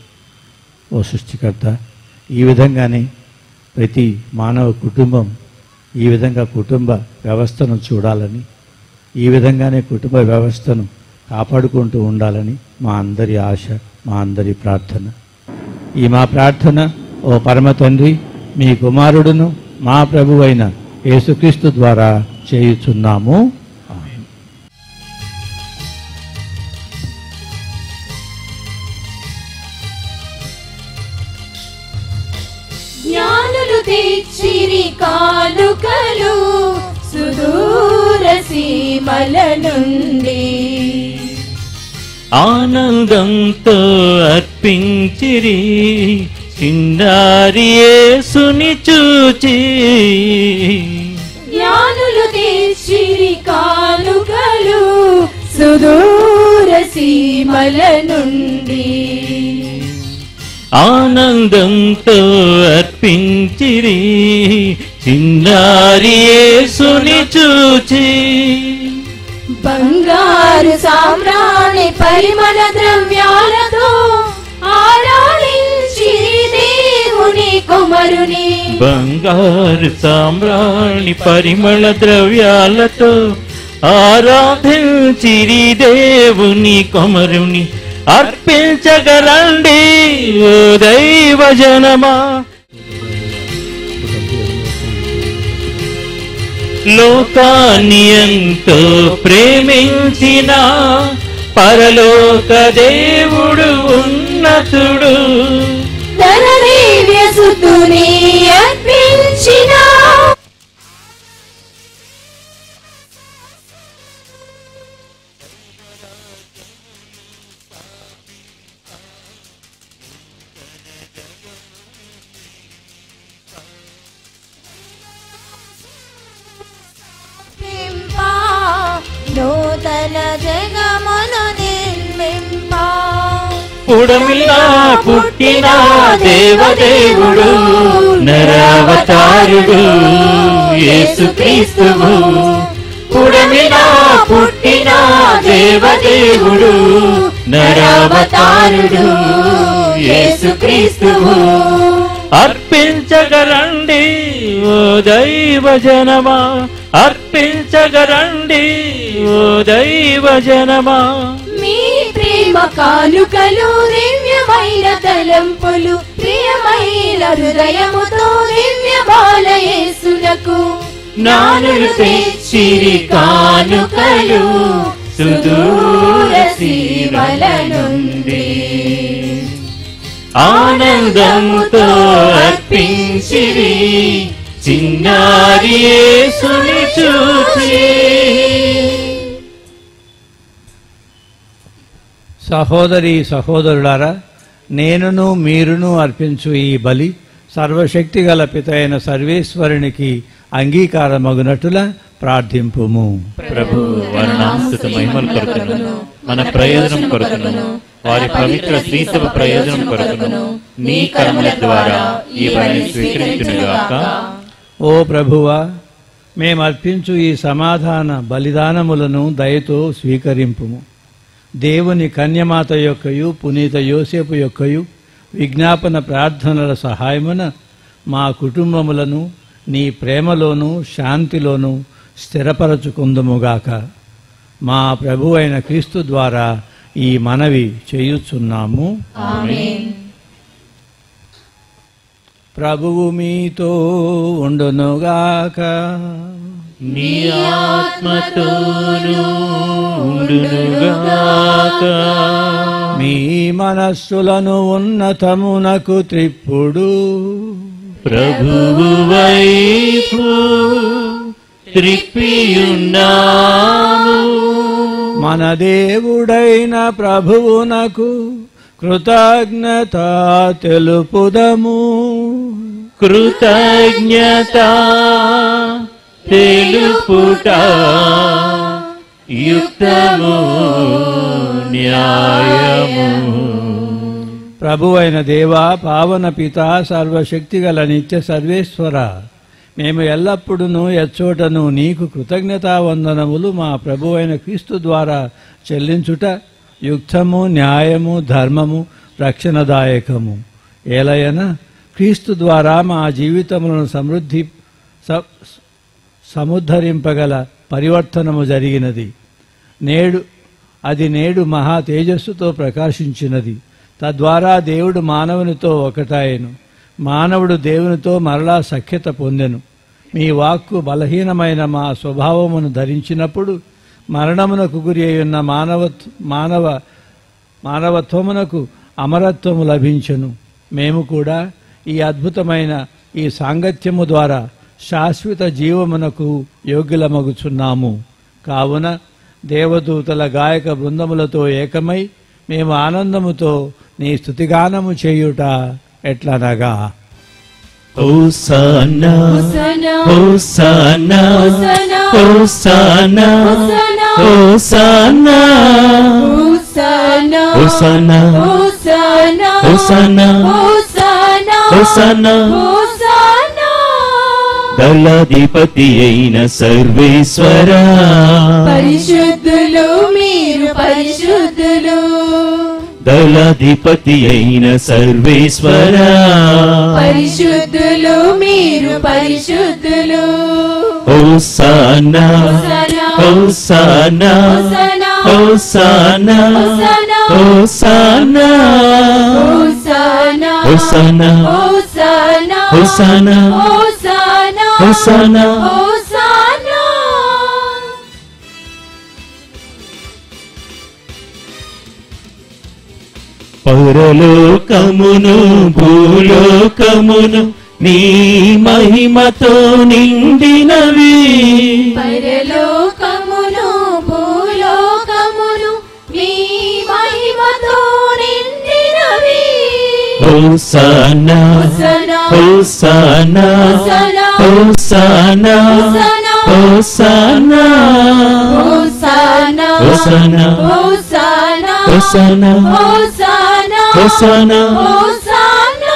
S7: ఓ సృష్టికర్త ఈ విధంగానే ప్రతి మానవ కుటుంబం ఈ విధంగా కుటుంబ వ్యవస్థను చూడాలని ఈ విధంగానే కుటుంబ వ్యవస్థను కాపాడుకుంటూ ఉండాలని మా అందరి ఆశ మా అందరి ప్రార్థన ఈ మా ప్రార్థన ఓ పరమ తండ్రి మీ కుమారుడును మా ప్రభువైన యేసుక్రీస్తు ద్వారా చేయుచున్నాము ఆమేన్.
S5: జ్ఞానులు తెచ్చిరి కానుకలు సుదూర సీమల నుండి
S3: ఆనందంతో అర్ప
S6: అర్పించిరి చిన్నారి యేసుని చూచి
S4: జ్ఞానులు తీర్చిరి కానుకలు సుదూర సీమల నుండి
S6: ఆనందంతో అర్పించిరి చిన్నారి యేసుని చూచి
S4: బంగారు సామ్రాణి పరిమళ ద్రవ్యాలతో ఆరాధించి దేవుని కుమరుని
S6: బంగారు సామ్రాణి పరిమళ ద్రవ్యాలతో ఆరాధించిరి దేవుని కొమరుని అర్పించగలండి ఓ దైవ జనమా లోకాన్ని ఎంతో ప్రేమించిన పరలోక దేవుడు ఉన్నతుడు
S4: తన దివ్య సుతుని అర్పించిన
S5: నిర్మింపా నూతన జగమును నిర్మింపా
S6: పుడమిలా పుట్టిన దేవదేవుడు నరావతారుడు యేసుక్రీస్తువు పుడమిలా పుట్టిన దేవదేవుడు నరావతారుడు యేసుక్రీస్తువు అర్పించగరండి ఓ దైవ జనమా అర్పించగరండి ఓ దైవ జనమా
S4: మీ ప్రేమ కానుకలు దివ్యమైన తలంపులు ప్రియమైన హృదయముతో దివ్య బాలయేసునకు
S6: నానులు తెచ్చిరి కానుకలు సుదూర సీమల నుండి ఆనందంతో అర్పించిరి చిన్నారి యేసుని చూచి
S7: సహోదరి సహోదరులారా నేనును మీరును అర్పించు ఈ బలి సర్వశక్తి గల పితైన సర్వేశ్వరునికి అంగీకారమగునట్టులా ప్రార్థింపుము
S6: ప్రభు వారి నామస్తుత మహిమల కొరకును మన ప్రయోజనం కొరకును వారి పవిత్ర శ్రీసభ ప్రయోజనం కొరకును నీ కర్మల ద్వారా ఈ బలిని స్వీకరించునుగాక
S7: ఓ ప్రభువా మేము అర్పించు ఈ సమాధాన బలిదానములను దయతో స్వీకరింపుము దేవుని కన్యమాత యొక్కయు పునీత యోసేపు యొక్కయు విజ్ఞాపన ప్రార్థనల సహాయమున మా కుటుంబములను నీ ప్రేమలోను శాంతిలోను స్థిరపరచుకుందుముగాక మా ప్రభు అయిన క్రీస్తు ద్వారా ఈ మనవి చేయుచున్నాము ప్రభువు మీతో ఉండునుగాక
S6: నీ ఆత్మతోను ఉండునుగాక
S7: మీ మనస్సులను ఉన్నతమునకు త్రిప్పుడు
S6: ప్రభువు వైపు త్రిప్పియున్నాము
S7: మన దేవుడైన ప్రభువునకు కృతజ్ఞత తెలుపుదము
S6: కృతజ్ఞత తెలుపుట యుక్తము న్యాయము
S7: ప్రభు అయిన దేవా పావన పిత సర్వశక్తిగల నిత్య సర్వేశ్వర మేము ఎల్లప్పుడూ ఎచ్చోటను నీకు కృతజ్ఞతావందనములు మా ప్రభు అయిన క్రీస్తు ద్వారా చెల్లించుట యుక్తము న్యాయము ధర్మము రక్షణదాయకము ఏలయన క్రీస్తు ద్వారా మా జీవితములను సమృద్ధి స- సముద్ధరింపగల పరివర్తనము జరిగినది నేడు అది నేడు మహా తేజస్సుతో ప్రకాశించినది తద్వారా దేవుడు మానవునితో ఒకటాయను మానవుడు దేవునితో మరలా సఖ్యత పొందెను మీ వాక్కు బలహీనమైన మా స్వభావమును ధరించినప్పుడు మరణమునకు గురి అయ్యున్న మానవ మానవ మానవత్వమునకు అమరత్వము లభించెను మేము కూడా ఈ అద్భుతమైన ఈ సాంగత్యము ద్వారా శాశ్వత జీవమునకు యోగ్యులమగుచున్నాము కావున దేవదూతల గాయక బృందములతో ఏకమై మేము ఆనందముతో నీ స్థుతిగానము చేయుట ఎట్లనగా
S3: హోసన్నా
S4: హోసన్నా,
S3: హోసన్నా
S4: హోసన్నా,
S3: హోసన్నా
S4: హోసన్నా,
S3: హోసన్నా
S4: హోసన్నా,
S3: హోసన్నా
S4: హోసన్నా,
S3: హోసన్నా
S4: హోసన్నా,
S3: హోసన్నా
S4: హోసన్నా.
S3: దళాధిపతి అయిన సర్వేశ్వరా
S4: పరిశుద్ధులు మీరు పరిశుద్ధులు
S3: దళాధిపతి అయిన సర్వేశ్వరా
S4: పరిశుద్ధులు మీరు పరిశుద్ధులు
S3: హోసన్నా హోసన్నా హోసన్నా హోసన్నా
S4: హోసన్నా
S3: హోసన్నా
S4: హోసన్నా
S3: హోసన్నా
S4: హోసన్నా
S3: హోసన్నా
S4: హోసన్నా
S3: పరలోకమును భూలోకమును నీ మహిమతో నిండినవి
S4: పరలోకమును భూలోకమును మీ మహిమతో నిండినవి
S3: హోసన్నా
S4: హోసన్నా,
S3: హోసన్నా హోసన్నా హోసన్నా
S4: హోసన్నా
S3: హోసన్నా
S4: హోసన్నా
S3: హోసన్నా
S4: హోసన్నా
S3: హోసన్నా
S4: హోసన్నా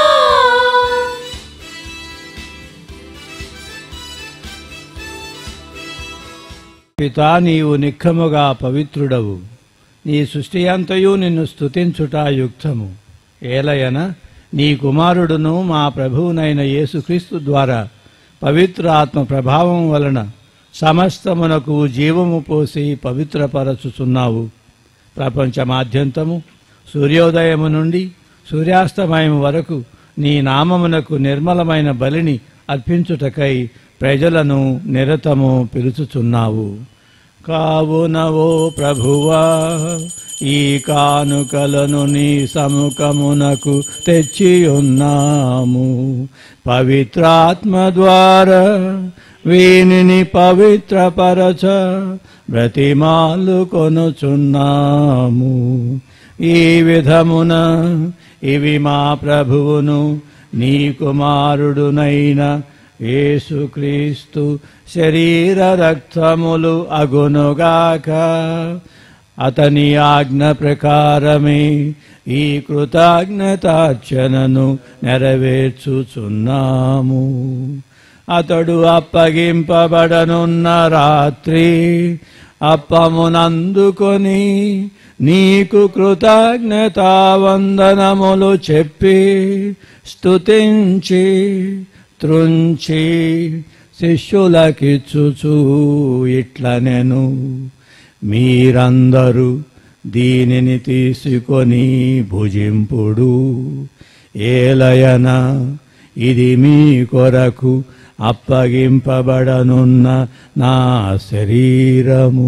S7: పితా నీవు నిక్కముగా పవిత్రుడవు నీ సృష్టి అంతయు నిన్ను స్తుతించుట యుక్తము ఏలయన నీ కుమారుడును మా ప్రభువునైన యేసుక్రీస్తు ద్వారా పవిత్ర ఆత్మ ప్రభావం వలన సమస్తమునకు జీవము పోసి పవిత్రపరచుచున్నావు ప్రపంచమాద్యంతము సూర్యోదయము నుండి సూర్యాస్తమయం వరకు నీ నామమునకు నిర్మలమైన బలిని అర్పించుటకై ప్రజలను నిరతము పిలుచుచున్నావు కావునవో ప్రభువా ఈ కానుకలను నీ సముఖమునకు తెచ్చియున్నాము పవిత్రాత్మ ద్వారా వీనిని పవిత్రపరచ బ్రతిమాలు కొనుచున్నాము ఈ విధమున ఇవి మా ప్రభువును నీ కుమారుడునైన యేసుక్రీస్తు శరీర రక్తములు అగునుగాక అతని ఆజ్ఞ ప్రకారమే ఈ కృతజ్ఞతార్చనను నెరవేర్చుచున్నాము అతడు అప్పగింపబడనున్న రాత్రి అప్పమునందుకొని నీకు కృతజ్ఞతావందనములు చెప్పి స్తుతించి త్రుంచి శిష్యులకిచ్చుచూ ఇట్లనెను మీరందరూ దీనిని తీసుకొని భుజింపుడు ఏలయన ఇది మీ కొరకు అప్పగింపబడనున్న నా శరీరము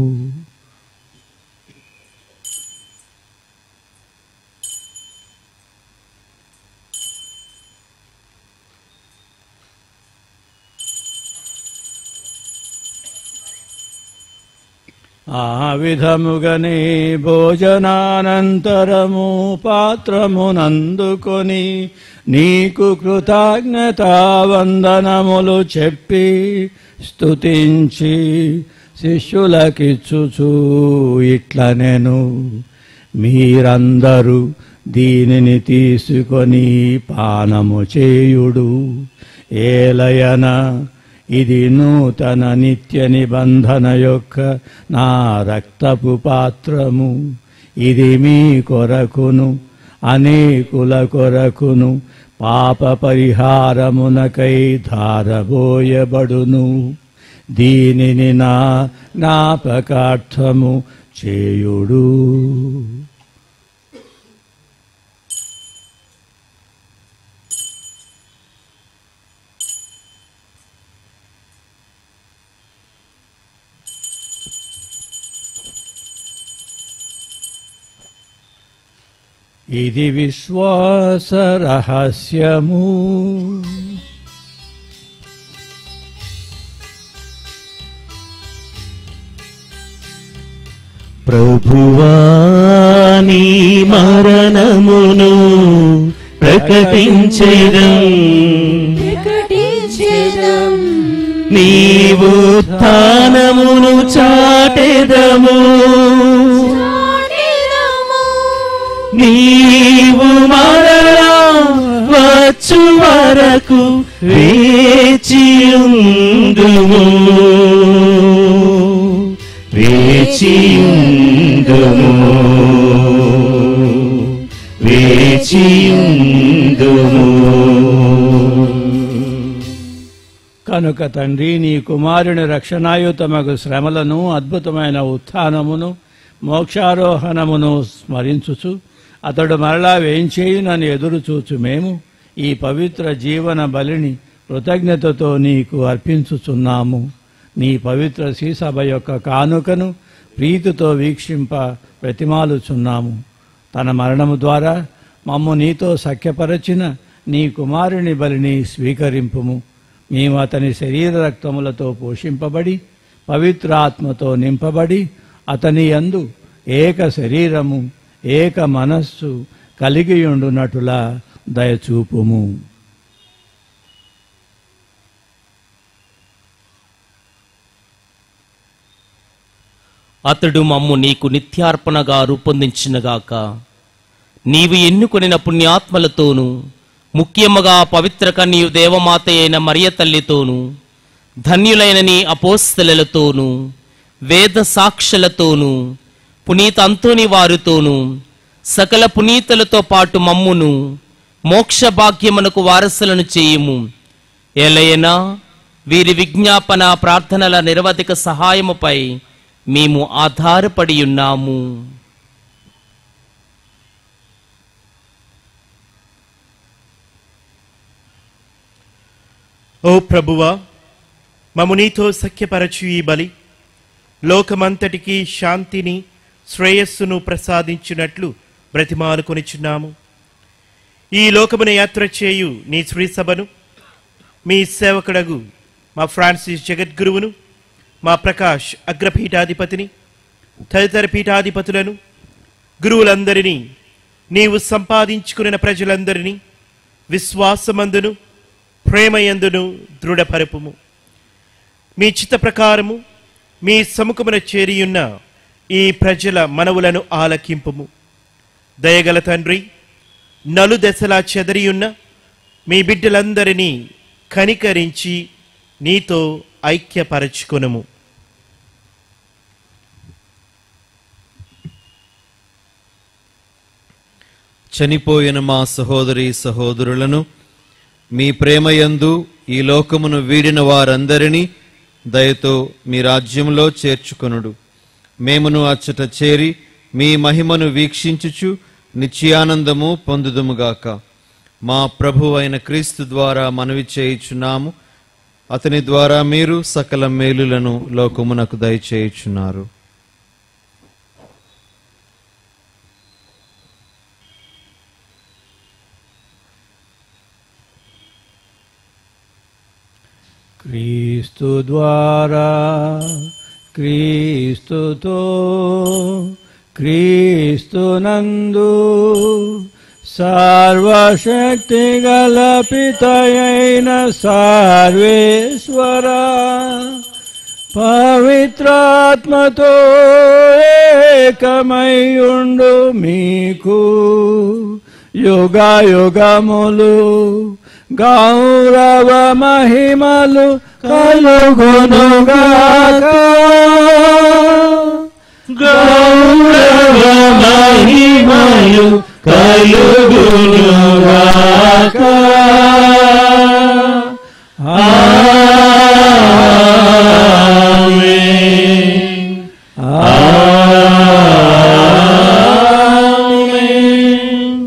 S7: ఆ విధముగనే భోజనానంతరము పాత్రమునందుకొని నీకు కృతజ్ఞతావందనములు చెప్పి స్తుతించి శిష్యులకిచ్చుచూ ఇట్లనెను మీరందరూ దీనిని తీసుకొని పానము చేయుడు ఏలయన ఇది నూతన నిత్య నిబంధన యొక్క నా రక్తపు పాత్రము ఇది మీ కొరకును అనేకుల కొరకును పాప పరిహారమునకై ధారబోయబడును దీనిని నా జ్ఞాపకార్థము చేయుడు ఇది విశ్వాస రహస్యము
S3: ప్రభువాని మరణమును ప్రకటించేదం
S5: ప్రకటించేదం
S3: నీవు స్థానమును చాటెదము
S5: చాటెదము.
S3: నీవు మరలా వచ్చు వరకు వేచియుందుము వేచియుందుము వేచియుందుము
S7: కనుక తండ్రి నీ కుమారుని రక్షణాయుతమగు శ్రమలను అద్భుతమైన ఉత్థానమును మోక్షారోహణమును స్మరించుచు అతడు మరలా వేంచేయునని ఎదురు చూచు మేము ఈ పవిత్ర జీవన బలిని కృతజ్ఞతతో నీకు అర్పించుచున్నాము నీ పవిత్ర శ్రీసభ యొక్క కానుకను ప్రీతితో వీక్షింప ప్రతిమాలుచున్నాము తన మరణము ద్వారా మమ్ము నీతో సఖ్యపరచిన నీ కుమారుని బలిని స్వీకరింపుము మేము అతని శరీర రక్తములతో పోషింపబడి పవిత్ర ఆత్మతో నింపబడి అతని యందు ఏక శరీరము ఏక మనస్సు కలిగియుండునటులా దయచూపుము
S3: అతడు మమ్ము నీకు నిత్యార్పణగా రూపొందించినగాక నీవు ఎన్నుకొనిన పుణ్యాత్మలతోనూ ముఖ్యముగా పవిత్ర కన్యు దేవమాత అయిన మరియ తల్లితోనూ ధన్యులైన నీ అపోస్తలతోనూ వేద సాక్షులతోనూ పునీత అంతోని వారితోనూ సకల పునీతులతో పాటు మమ్మును మోక్ష భాగ్యమునకు వారసులను చేయుము ఎలయనా వీరి విజ్ఞాపన ప్రార్థనల నిరవధిక సహాయముపై మేము ఆధారపడి ఉన్నాము
S10: ఓ ప్రభువా మము నీతో సఖ్యపరచు ఈ బలి లోకమంతటికి శాంతిని శ్రేయస్సును ప్రసాదించినట్లు బ్రతిమాలుకొనిచున్నాము ఈ లోకమున యాత్ర చేయు నీ శ్రీసభను మీ సేవకుడగు మా ఫ్రాన్సిస్ జగద్గురువును మా ప్రకాష్ అగ్రపీఠాధిపతిని తదితర పీఠాధిపతులను గురువులందరినీ నీవు సంపాదించుకున్న ప్రజలందరినీ విశ్వాసమందును ప్రేమయందును దృఢపరపుము మీ చిత్త ప్రకారము మీ సముఖమున చేరియున్న ఈ ప్రజల మనవులను ఆలకింపుము దయగల తండ్రి నలుదెసలా చెదరియున్న మీ బిడ్డలందరినీ కనికరించి నీతో ఐక్యపరచుకొనుము
S11: చనిపోయిన మా సహోదరి సహోదరులను మీ ప్రేమయందు ఈ లోకమును వీడిన వారందరినీ దయతో మీ రాజ్యంలో చేర్చుకొనుడు మేమును అచ్చట చేరి మీ మహిమను వీక్షించుచు నిత్యానందము పొందుదుముగాక మా ప్రభు అయిన క్రీస్తు ద్వారా మనవి చేయుచున్నాము అతని ద్వారా మీరు సకల మేలులను లోకమునకు దయచేయుచున్నారు
S7: క్రీస్తు ద్వారా క్రీస్తుతో క్రీస్తునందు సర్వశక్తి గల పితయైన సర్వేశ్వర పవిత్రాత్మతో ఏకమయుండు మీకు యుగ యుగములు గౌరవ మహిమలు కలుగునుగాక
S3: గౌరవ మహిమయు కలుగునుగాక ఆమేన్. ఆమేన్.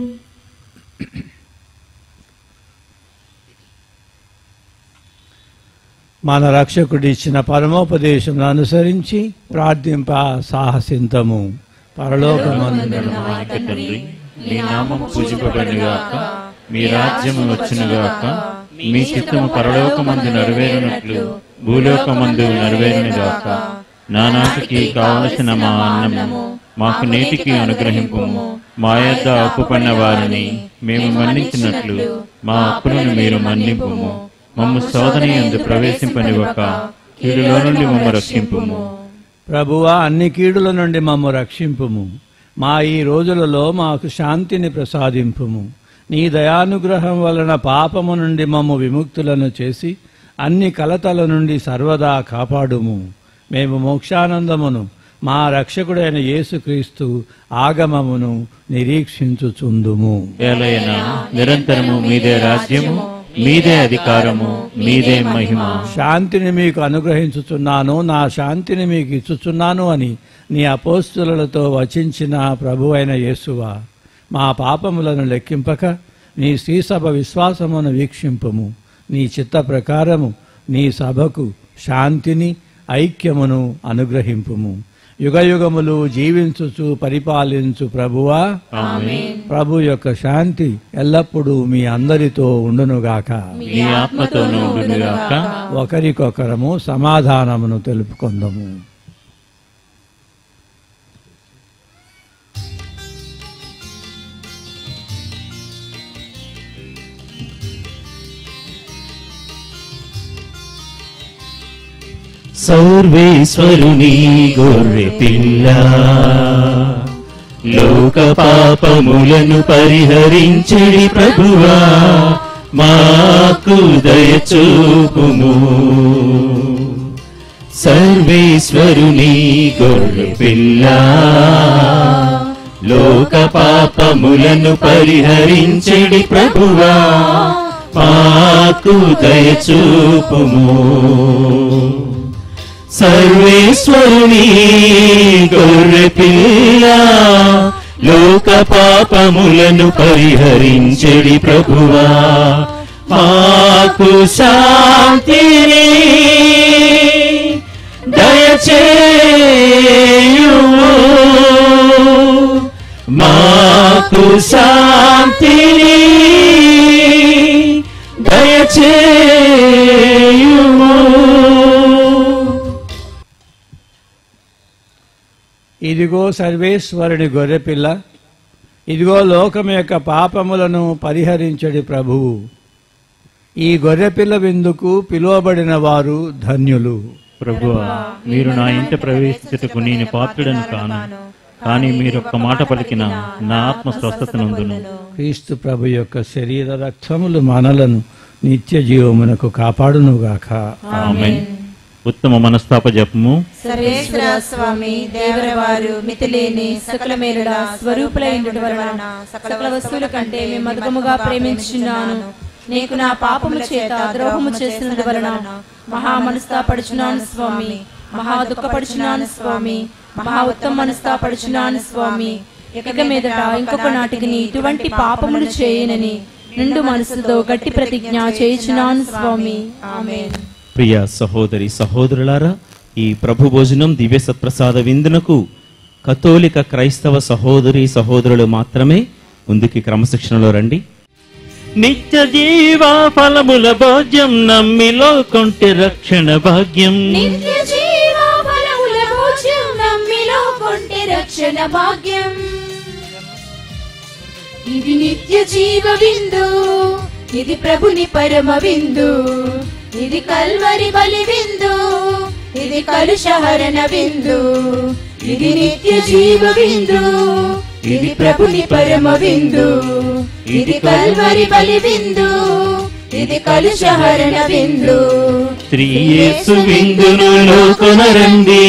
S7: మన రక్షకుడు ఇచ్చిన పరమోపదేశం అనుసరించి ప్రార్థింప సాహసింతము పరలోకమందున
S6: మా యొక్క తండ్రి మీ నామం పూజింపబడినగాక మీ రాజ్యము వచ్చునుగాక మీ చిత్తము పరలోకమందు నెరవేరినట్లు భూలోకమందు నెరవేరునుగాక నానాటికి కావలసిన మా అన్నము మాకు నేటికి అనుగ్రహింపుము మా యొద్ద అప్పుపడిన వారిని మేము మన్నించినట్లు మా అప్పులను మీరు మన్నింపుము మమ్ము శోధన ఎందు ప్రవేశింపనివ్వక కీడులో నుండి మమ్మ రక్షింపుము
S7: ప్రభువా అన్ని కీడుల నుండి మమ్ము రక్షింపుము మా ఈ రోజులలో మాకు శాంతిని ప్రసాదింపుము నీ దయానుగ్రహం వలన పాపము నుండి మమ్ము విముక్తులను చేసి అన్ని కలతల నుండి సర్వదా కాపాడుము మేము మోక్షానందమును మా రక్షకుడైన యేసుక్రీస్తు ఆగమమును నిరీక్షించుచుందుము
S6: ఏలైనా నిరంతరము మీదే రాజ్యము మీదే అధికారము మీదే మహిమ
S7: శాంతిని మీకు అనుగ్రహించుచున్నాను నా శాంతిని మీకు ఇచ్చుచున్నాను అని నీ అపోస్తులతో వచించిన ప్రభు అయిన యేసువా మా పాపములను లెక్కింపక నీ శ్రీసభ విశ్వాసమును వీక్షింపుము నీ చిత్త ప్రకారము నీ సభకు శాంతిని ఐక్యమును అనుగ్రహింపుము యుగయుగములు జీవించుచు పరిపాలించు ప్రభువా ప్రభు యొక్క శాంతి ఎల్లప్పుడూ మీ అందరితో ఉండునుగాక
S6: నీ ఆత్మతోనూ ఉండునుగాక
S7: ఒకరికొకరము సమాధానమును తెలుపుకుందాము
S3: సర్వేశ్వరుని గొర్రె పిల్ల లోక పాపములను పరిహరించడి ప్రభువా మాకు దయచూపుము సర్వేశ్వరుని గొర్రె పిల్ల లోక పాపములను పరిహరించడి ప్రభువా మాకు దయచూపుము సర్వేశ్వరుని గొర్రె పిల్ల లోక పాపములను పరిహరించడి ప్రభువా మాకు శాంతిని దయచేయుము మాకు శాంతిని దయచేయుము
S7: ఇదిగో సర్వేశ్వరుని గొర్రెపిల్ల ఇదిగో లోకం యొక్క పాపములను పరిహరించడి ప్రభువు ఈ గొర్రెపిల్ల విందుకు పిలువబడిన వారు ధన్యులు
S6: ప్రభువా మీరు నా ఇంట ప్రవేశించుటకు నేను పాత్రుడను కాను కానీ మీరు ఒక్క మాట పలికిన నా ఆత్మ స్వస్థత నందును
S7: క్రీస్తు ప్రభు యొక్క శరీర రక్తములు మనలను నిత్య జీవమునకు కాపాడునుగాక
S6: ఆమేన్ ఉత్తమ మనస్తాప జపము
S5: సర్వేశ్వర స్వామి దేవరవారు మితిలేని సకల మేలుల స్వరూపులైన వలన సకల వస్తువుల కంటే మేము అధికముగా ప్రేమించున్నాను నీకు నా పాపము చేత ద్రోహము చేసినందు వలన మహా మనస్తాపడుచున్నాను స్వామి మహా దుఃఖపడుచున్నాను స్వామి మహా ఉత్తమ మనస్తాపడుచున్నాను స్వామి ఇక మీదట ఇంకొక నాటికి నీ ఇటువంటి పాపములు చేయనని నిండు మనసుతో గట్టి ప్రతిజ్ఞ చేయుచున్నాను స్వామి ఆమేన్
S3: ప్రియ సహోదరి సహోదరులారా ఈ ప్రభు భోజనం దివ్య సత్ప్రసాద విందునకు కథోలిక క్రైస్తవ సహోదరి సహోదరులు మాత్రమే ముందుకి క్రమశిక్షణలో రండి నిత్య జీవ ఫలముల భోజ్యం నమ్మిలో కొంటె రక్షణ భాగ్యం
S5: నిత్య జీవ ఫలముల భోజ్యం నమ్మిలో కొంటె రక్షణ భాగ్యం ఇది నిత్య జీవ విందు ఇది ప్రభుని పరమ విందు ఇది కల్వరి బలి విందు ఇది కలుషహరణ విందు ఇది నిత్య జీవ విందు ఇది ప్రభుని పరమ విందు ఇది కల్వరి బలి విందు ఇది కలుషహరణ విందు
S3: శ్రీయేసు విందును కొనరండి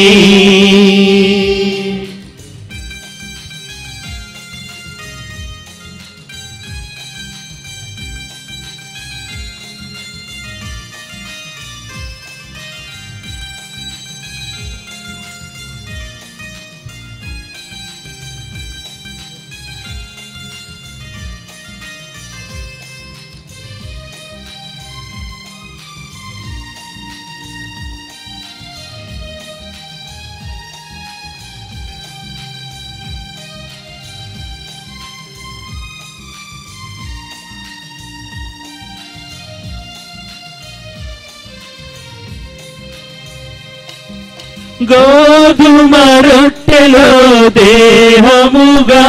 S6: గోధుమ రొట్టెలో దేహముగా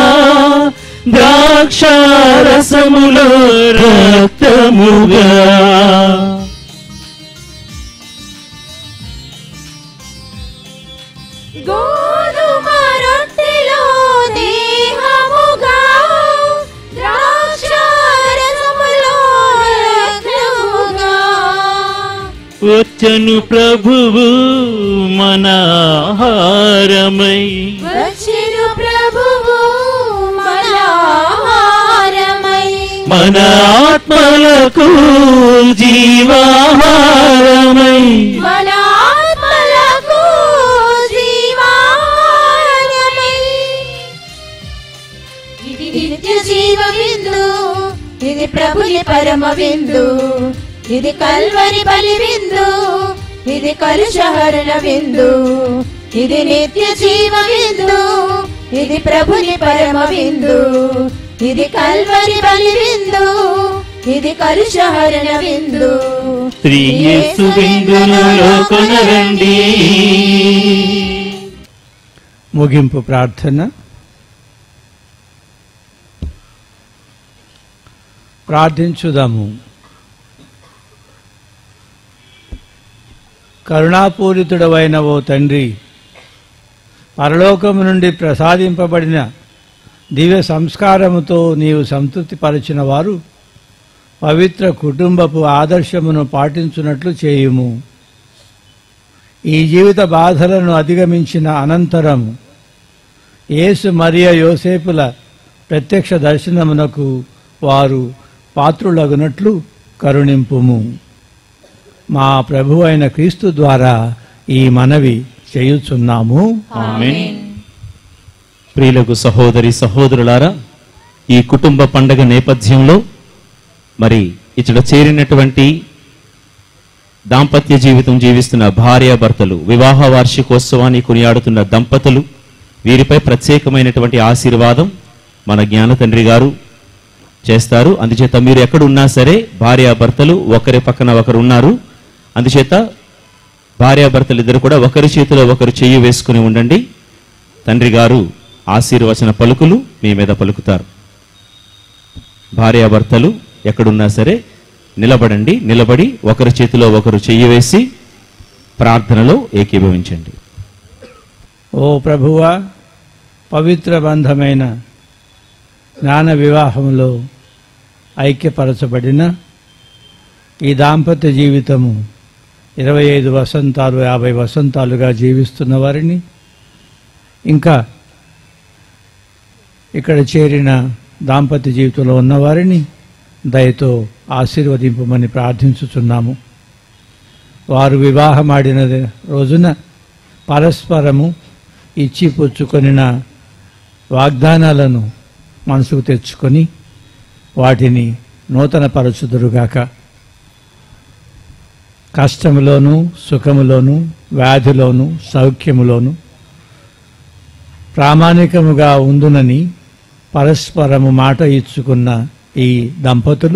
S6: ద్రాక్షారసములో రక్తముగా
S5: గోధుమ రొట్టెలో దేహముగా ద్రాక్షారసములో రక్తముగా
S6: వచ్చను ప్రభువు మన ఆహారమై
S5: వచ్చెను ప్రభువు మన ఆహారమై
S6: మన ఆత్మలకు జీవాహారమై
S5: మన ఆత్మలకు జీవాహారమై ఇది నిత్య జీవ విందు ఇది ప్రభుని పరమ విందు ఇది కల్వరి బలి విందు ఇది కలుషహరణ విందు ఇది నిత్య జీవ విందు ఇది ప్రభుని పరమ విందు ఇది కల్వరి బలి విందు ఇది కలుషహరణ విందు
S6: శ్రీ యేసు విందులలో కొనరండి
S7: ముగింపు ప్రార్థన ప్రార్థించుదాము కరుణాపూరితుడవైన ఓ తండ్రి పరలోకము నుండి ప్రసాదింపబడిన దివ్య సంస్కారముతో నీవు సంతృప్తిపరచిన వారు పవిత్ర కుటుంబపు ఆదర్శమును పాటించున్నట్లు చేయుము ఈ జీవిత బాధలను అధిగమించిన అనంతరము యేసు మరియ యోసేపుల ప్రత్యక్ష దర్శనమునకు వారు పాత్రులగునట్లు కరుణింపుము మా ప్రభు అయిన క్రీస్తు ద్వారా ఈ మనవి చేయుచున్నాము
S3: ఆమేన్ ప్రియులకు సహోదరి సహోదరులారా ఈ కుటుంబ పండగ నేపథ్యంలో మరి ఇచ్చట చేరినటువంటి దాంపత్య జీవితం జీవిస్తున్న భార్యాభర్తలు వివాహ వార్షికోత్సవాన్ని కొనియాడుతున్న దంపతులు వీరిపై ప్రత్యేకమైనటువంటి ఆశీర్వాదం మన జ్ఞాన తండ్రి గారు చేస్తారు అందుచేత మీరు ఎక్కడున్నా సరే భార్యాభర్తలు ఒకరి పక్కన ఒకరు ఉన్నారు అందుచేత భార్యాభర్తలు ఇద్దరు కూడా ఒకరి చేతిలో ఒకరు చెయ్యి వేసుకుని ఉండండి తండ్రి గారు ఆశీర్వచన పలుకులు మీ మీద పలుకుతారు భార్యాభర్తలు ఎక్కడున్నా సరే నిలబడండి నిలబడి ఒకరి చేతిలో ఒకరు చెయ్యి వేసి ప్రార్థనలో ఏకీభవించండి
S7: ఓ ప్రభువా పవిత్ర బంధమైన జ్ఞాన వివాహంలో ఐక్యపరచబడిన ఈ దాంపత్య జీవితము ఇరవై ఐదు వసంతాలు యాభై వసంతాలుగా జీవిస్తున్న వారిని ఇంకా ఇక్కడ చేరిన దాంపత్య జీవితంలో ఉన్నవారిని దయతో ఆశీర్వదింపమని ప్రార్థించుచున్నాము వారు వివాహమాడిన రోజున పరస్పరము ఇచ్చి పుచ్చుకొనిన వాగ్దానాలను మనసుకు తెచ్చుకొని వాటిని నూతన పరచుదురుగాక కష్టములోను సుఖములోను వ్యాధిలోను సౌఖ్యములోను ప్రామాణికముగా ఉందునని పరస్పరము మాట ఇచ్చుకున్న ఈ దంపతులు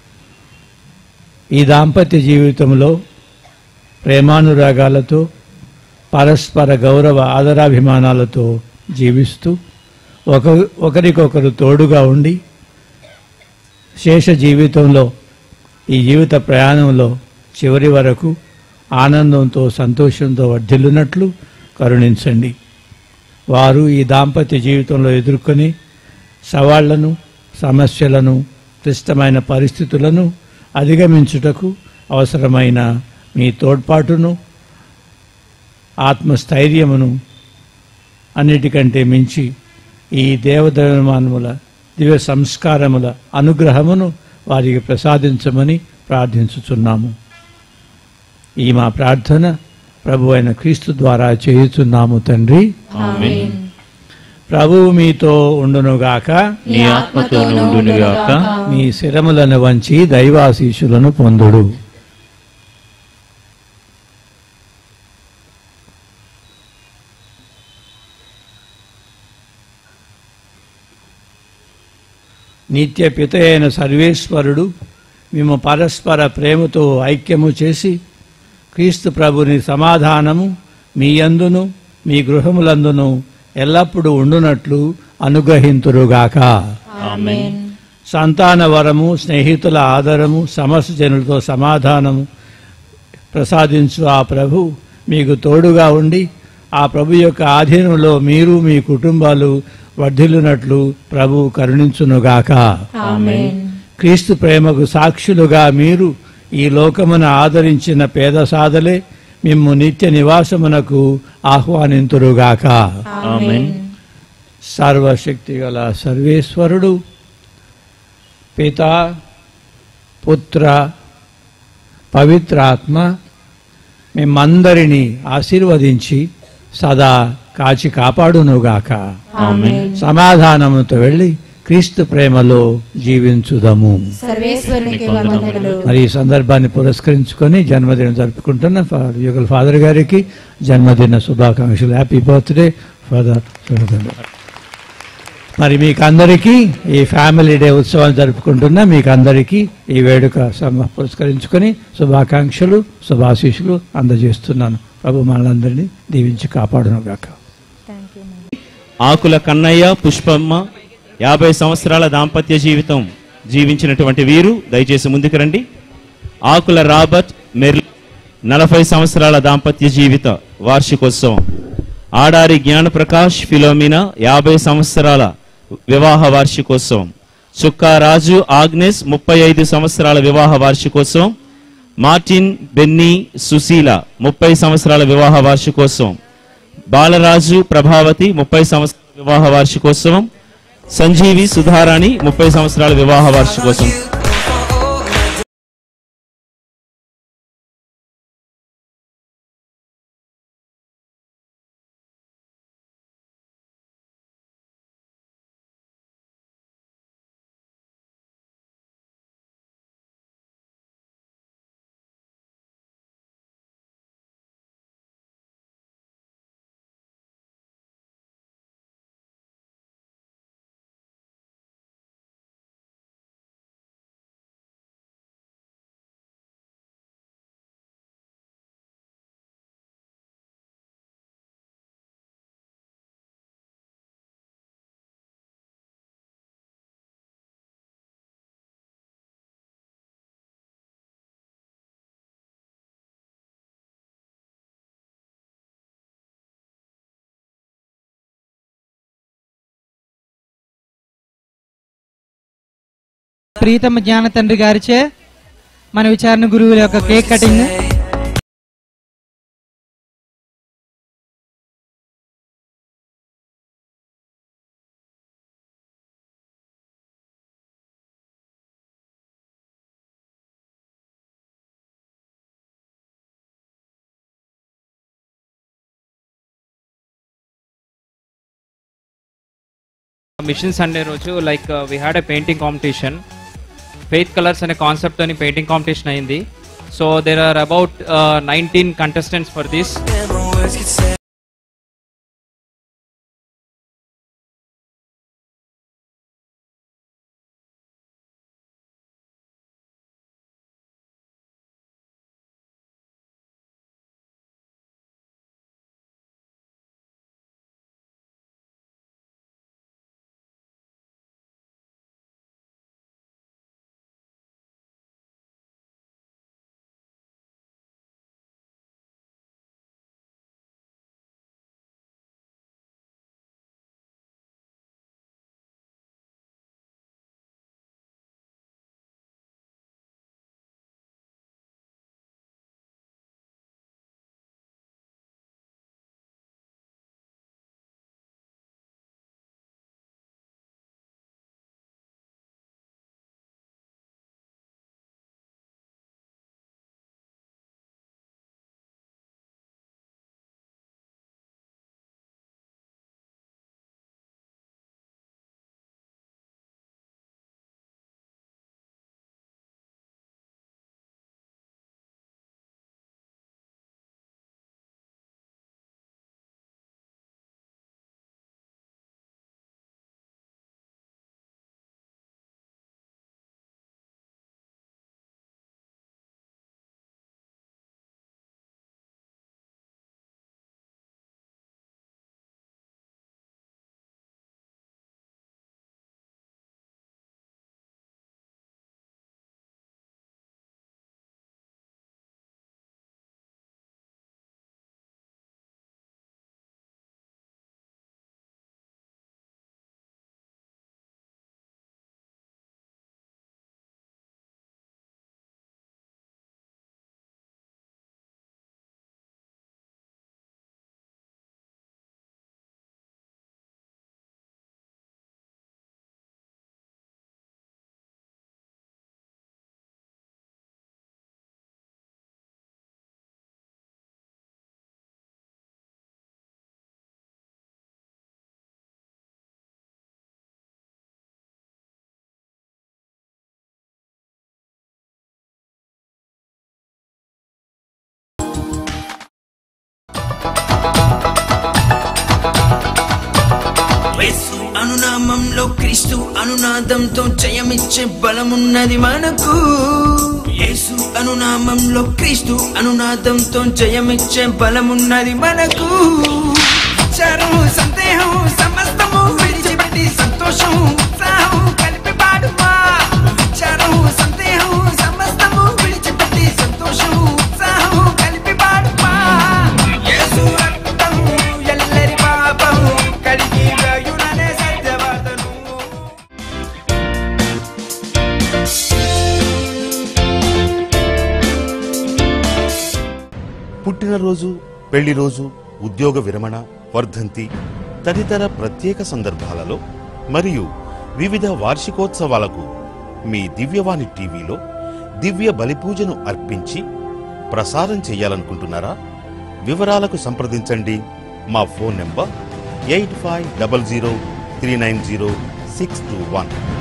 S7: ఈ దాంపత్య జీవితంలో ప్రేమానురాగాలతో పరస్పర గౌరవ ఆదరాభిమానాలతో జీవిస్తూ ఒక ఒకరికొకరు తోడుగా ఉండి శేష జీవితంలో ఈ జీవిత ప్రయాణంలో చివరి వరకు ఆనందంతో సంతోషంతో వర్ధిల్లునట్లు కరుణించండి వారు ఈ దాంపత్య జీవితంలో ఎదుర్కొని సవాళ్లను సమస్యలను క్లిష్టమైన పరిస్థితులను అధిగమించుటకు అవసరమైన మీ తోడ్పాటును ఆత్మస్థైర్యమును అన్నిటికంటే మించి ఈ దేవదైవమానముల దివ్య సంస్కారముల అనుగ్రహమును వారికి ప్రసాదించమని ప్రార్థించుచున్నాము ఈ మా ప్రార్థన ప్రభు అయిన క్రీస్తు ద్వారా చేయుచున్నాము తండ్రి
S3: ఆమేన్
S7: ప్రభువు మీతో ఉండునుగాక
S6: నీ ఆత్మతోను ఉండునుగాక
S7: మీ శిరములను వంచి దైవాశీషులను పొందుడు నిత్య పిత అయిన సర్వేశ్వరుడు మేము పరస్పర ప్రేమతో ఐక్యము చేసి క్రీస్తు ప్రభుని సమాధానము మీ యందును మీ గృహములందును ఎల్లప్పుడూ ఉండునట్లు అనుగ్రహింతురుగాక
S6: ఆమేన్
S7: సంతాన వరము స్నేహితుల ఆదరము సమస్త జనులతో సమాధానము ప్రసాదించు ఆ ప్రభు మీకు తోడుగా ఉండి ఆ ప్రభు యొక్క ఆధీనంలో మీరు మీ కుటుంబాలు వర్ధిల్లునట్లు ప్రభు కరుణించునుగాక క్రీస్తు ప్రేమకు సాక్షులుగా మీరు ఈ లోకమున ఆదరించిన పేద సాధలే మిమ్ము నిత్య నివాసమునకు ఆహ్వానింతురుగాక
S6: ఆమేన్
S7: సర్వశక్తి గల సర్వేశ్వరుడు పిత పుత్ర పవిత్రాత్మ మిమ్మందరినీ ఆశీర్వదించి సదా కాచి కాపాడునుగాక
S6: ఆమేన్
S7: సమాధానముతో వెళ్ళి క్రీస్తు ప్రేమలో జీవించుదము
S5: సర్వేశ్వరునికి వందనములు
S7: మరి ఈ సందర్భాన్ని పురస్కరించుకొని జన్మదినం జరుపుకుంటున్న ఫా- యుగల్ ఫాదర్ గారికి జన్మదిన శుభాకాంక్షలు హ్యాపీ బర్త్డే ఫాదర్ మరి మీకు అందరికీ ఈ ఫ్యామిలీ డే ఉత్సవాన్ని జరుపుకుంటున్న మీకు అందరికీ ఈ వేడుక సమ- పురస్కరించుకొని శుభాకాంక్షలు శుభాశీషులు అందజేస్తున్నాను ప్రభు మనందరినీ దీవించి కాపాడును గాక
S3: ఆకుల కన్నయ్య పుష్పమ్మ యాభై సంవత్సరాల దాంపత్య జీవితం జీవించినటువంటి వీరు దయచేసి ముందుకు రండి ఆకుల రాబర్ట్ మెర్లి నలభై సంవత్సరాల దాంపత్య జీవిత వార్షికోత్సవం ఆడారి జ్ఞానప్రకాష్ ఫిలోమినా యాభై సంవత్సరాల వివాహ వార్షికోత్సవం చుక్కా రాజు ఆగ్నెస్ ముప్పై ఐదు సంవత్సరాల వివాహ వార్షికోత్సవం మార్టిన్ బెన్నీ సుశీల ముప్పై సంవత్సరాల వివాహ వార్షికోత్సవం బాలరాజు ప్రభావతి ముప్పై సంవత్సరాల వివాహ వార్షికోత్సవం సంజీవి సుధారాణి ముప్పై సంవత్సరాల వివాహ వార్షికోత్సవం
S8: ప్రీతమ జ్ఞాన తండ్రి గారిచే మన విచారణ గురువుల యొక్క కేక్ కటింగ్
S12: మిషన్ సండే రోజు like we had a painting competition faith colours అనే కాన్సెప్ట్ అని పెయింటింగ్ కాంపిటీషన్ అయింది so there are about nineteen contestants for this
S2: అనునామంలో క్రీస్తు అనునాదంతో జయమిచ్చే బలమున్నది మనకు యేసు అనునామంలో క్రీస్తు అనునాదంతో జయమిచ్చే బలమున్నది మనకు విచారం సందేహం సమస్తము విడిచిపెట్టి సంతోషం ఉత్సాహం కలిపి పాడుమా విచారం సందేహం సమస్తము విడిచిపెట్టి సంతోషం ఉత్సాహం కలిపి పాడుమా యేసు రక్తం ఎల్లరి పాపం కడిగి వేయుననే సత్యవాదను
S1: పుట్టినరోజు పెళ్లి రోజు ఉద్యోగ విరమణ వర్ధంతి తదితర ప్రత్యేక సందర్భాలలో మరియు వివిధ వార్షికోత్సవాలకు మీ దివ్యవాణి టీవీలో దివ్య బలిపూజను అర్పించి ప్రసారం చేయాలనుకుంటున్నారా వివరాలకు సంప్రదించండి మా phone number eight five double zero three nine zero six two one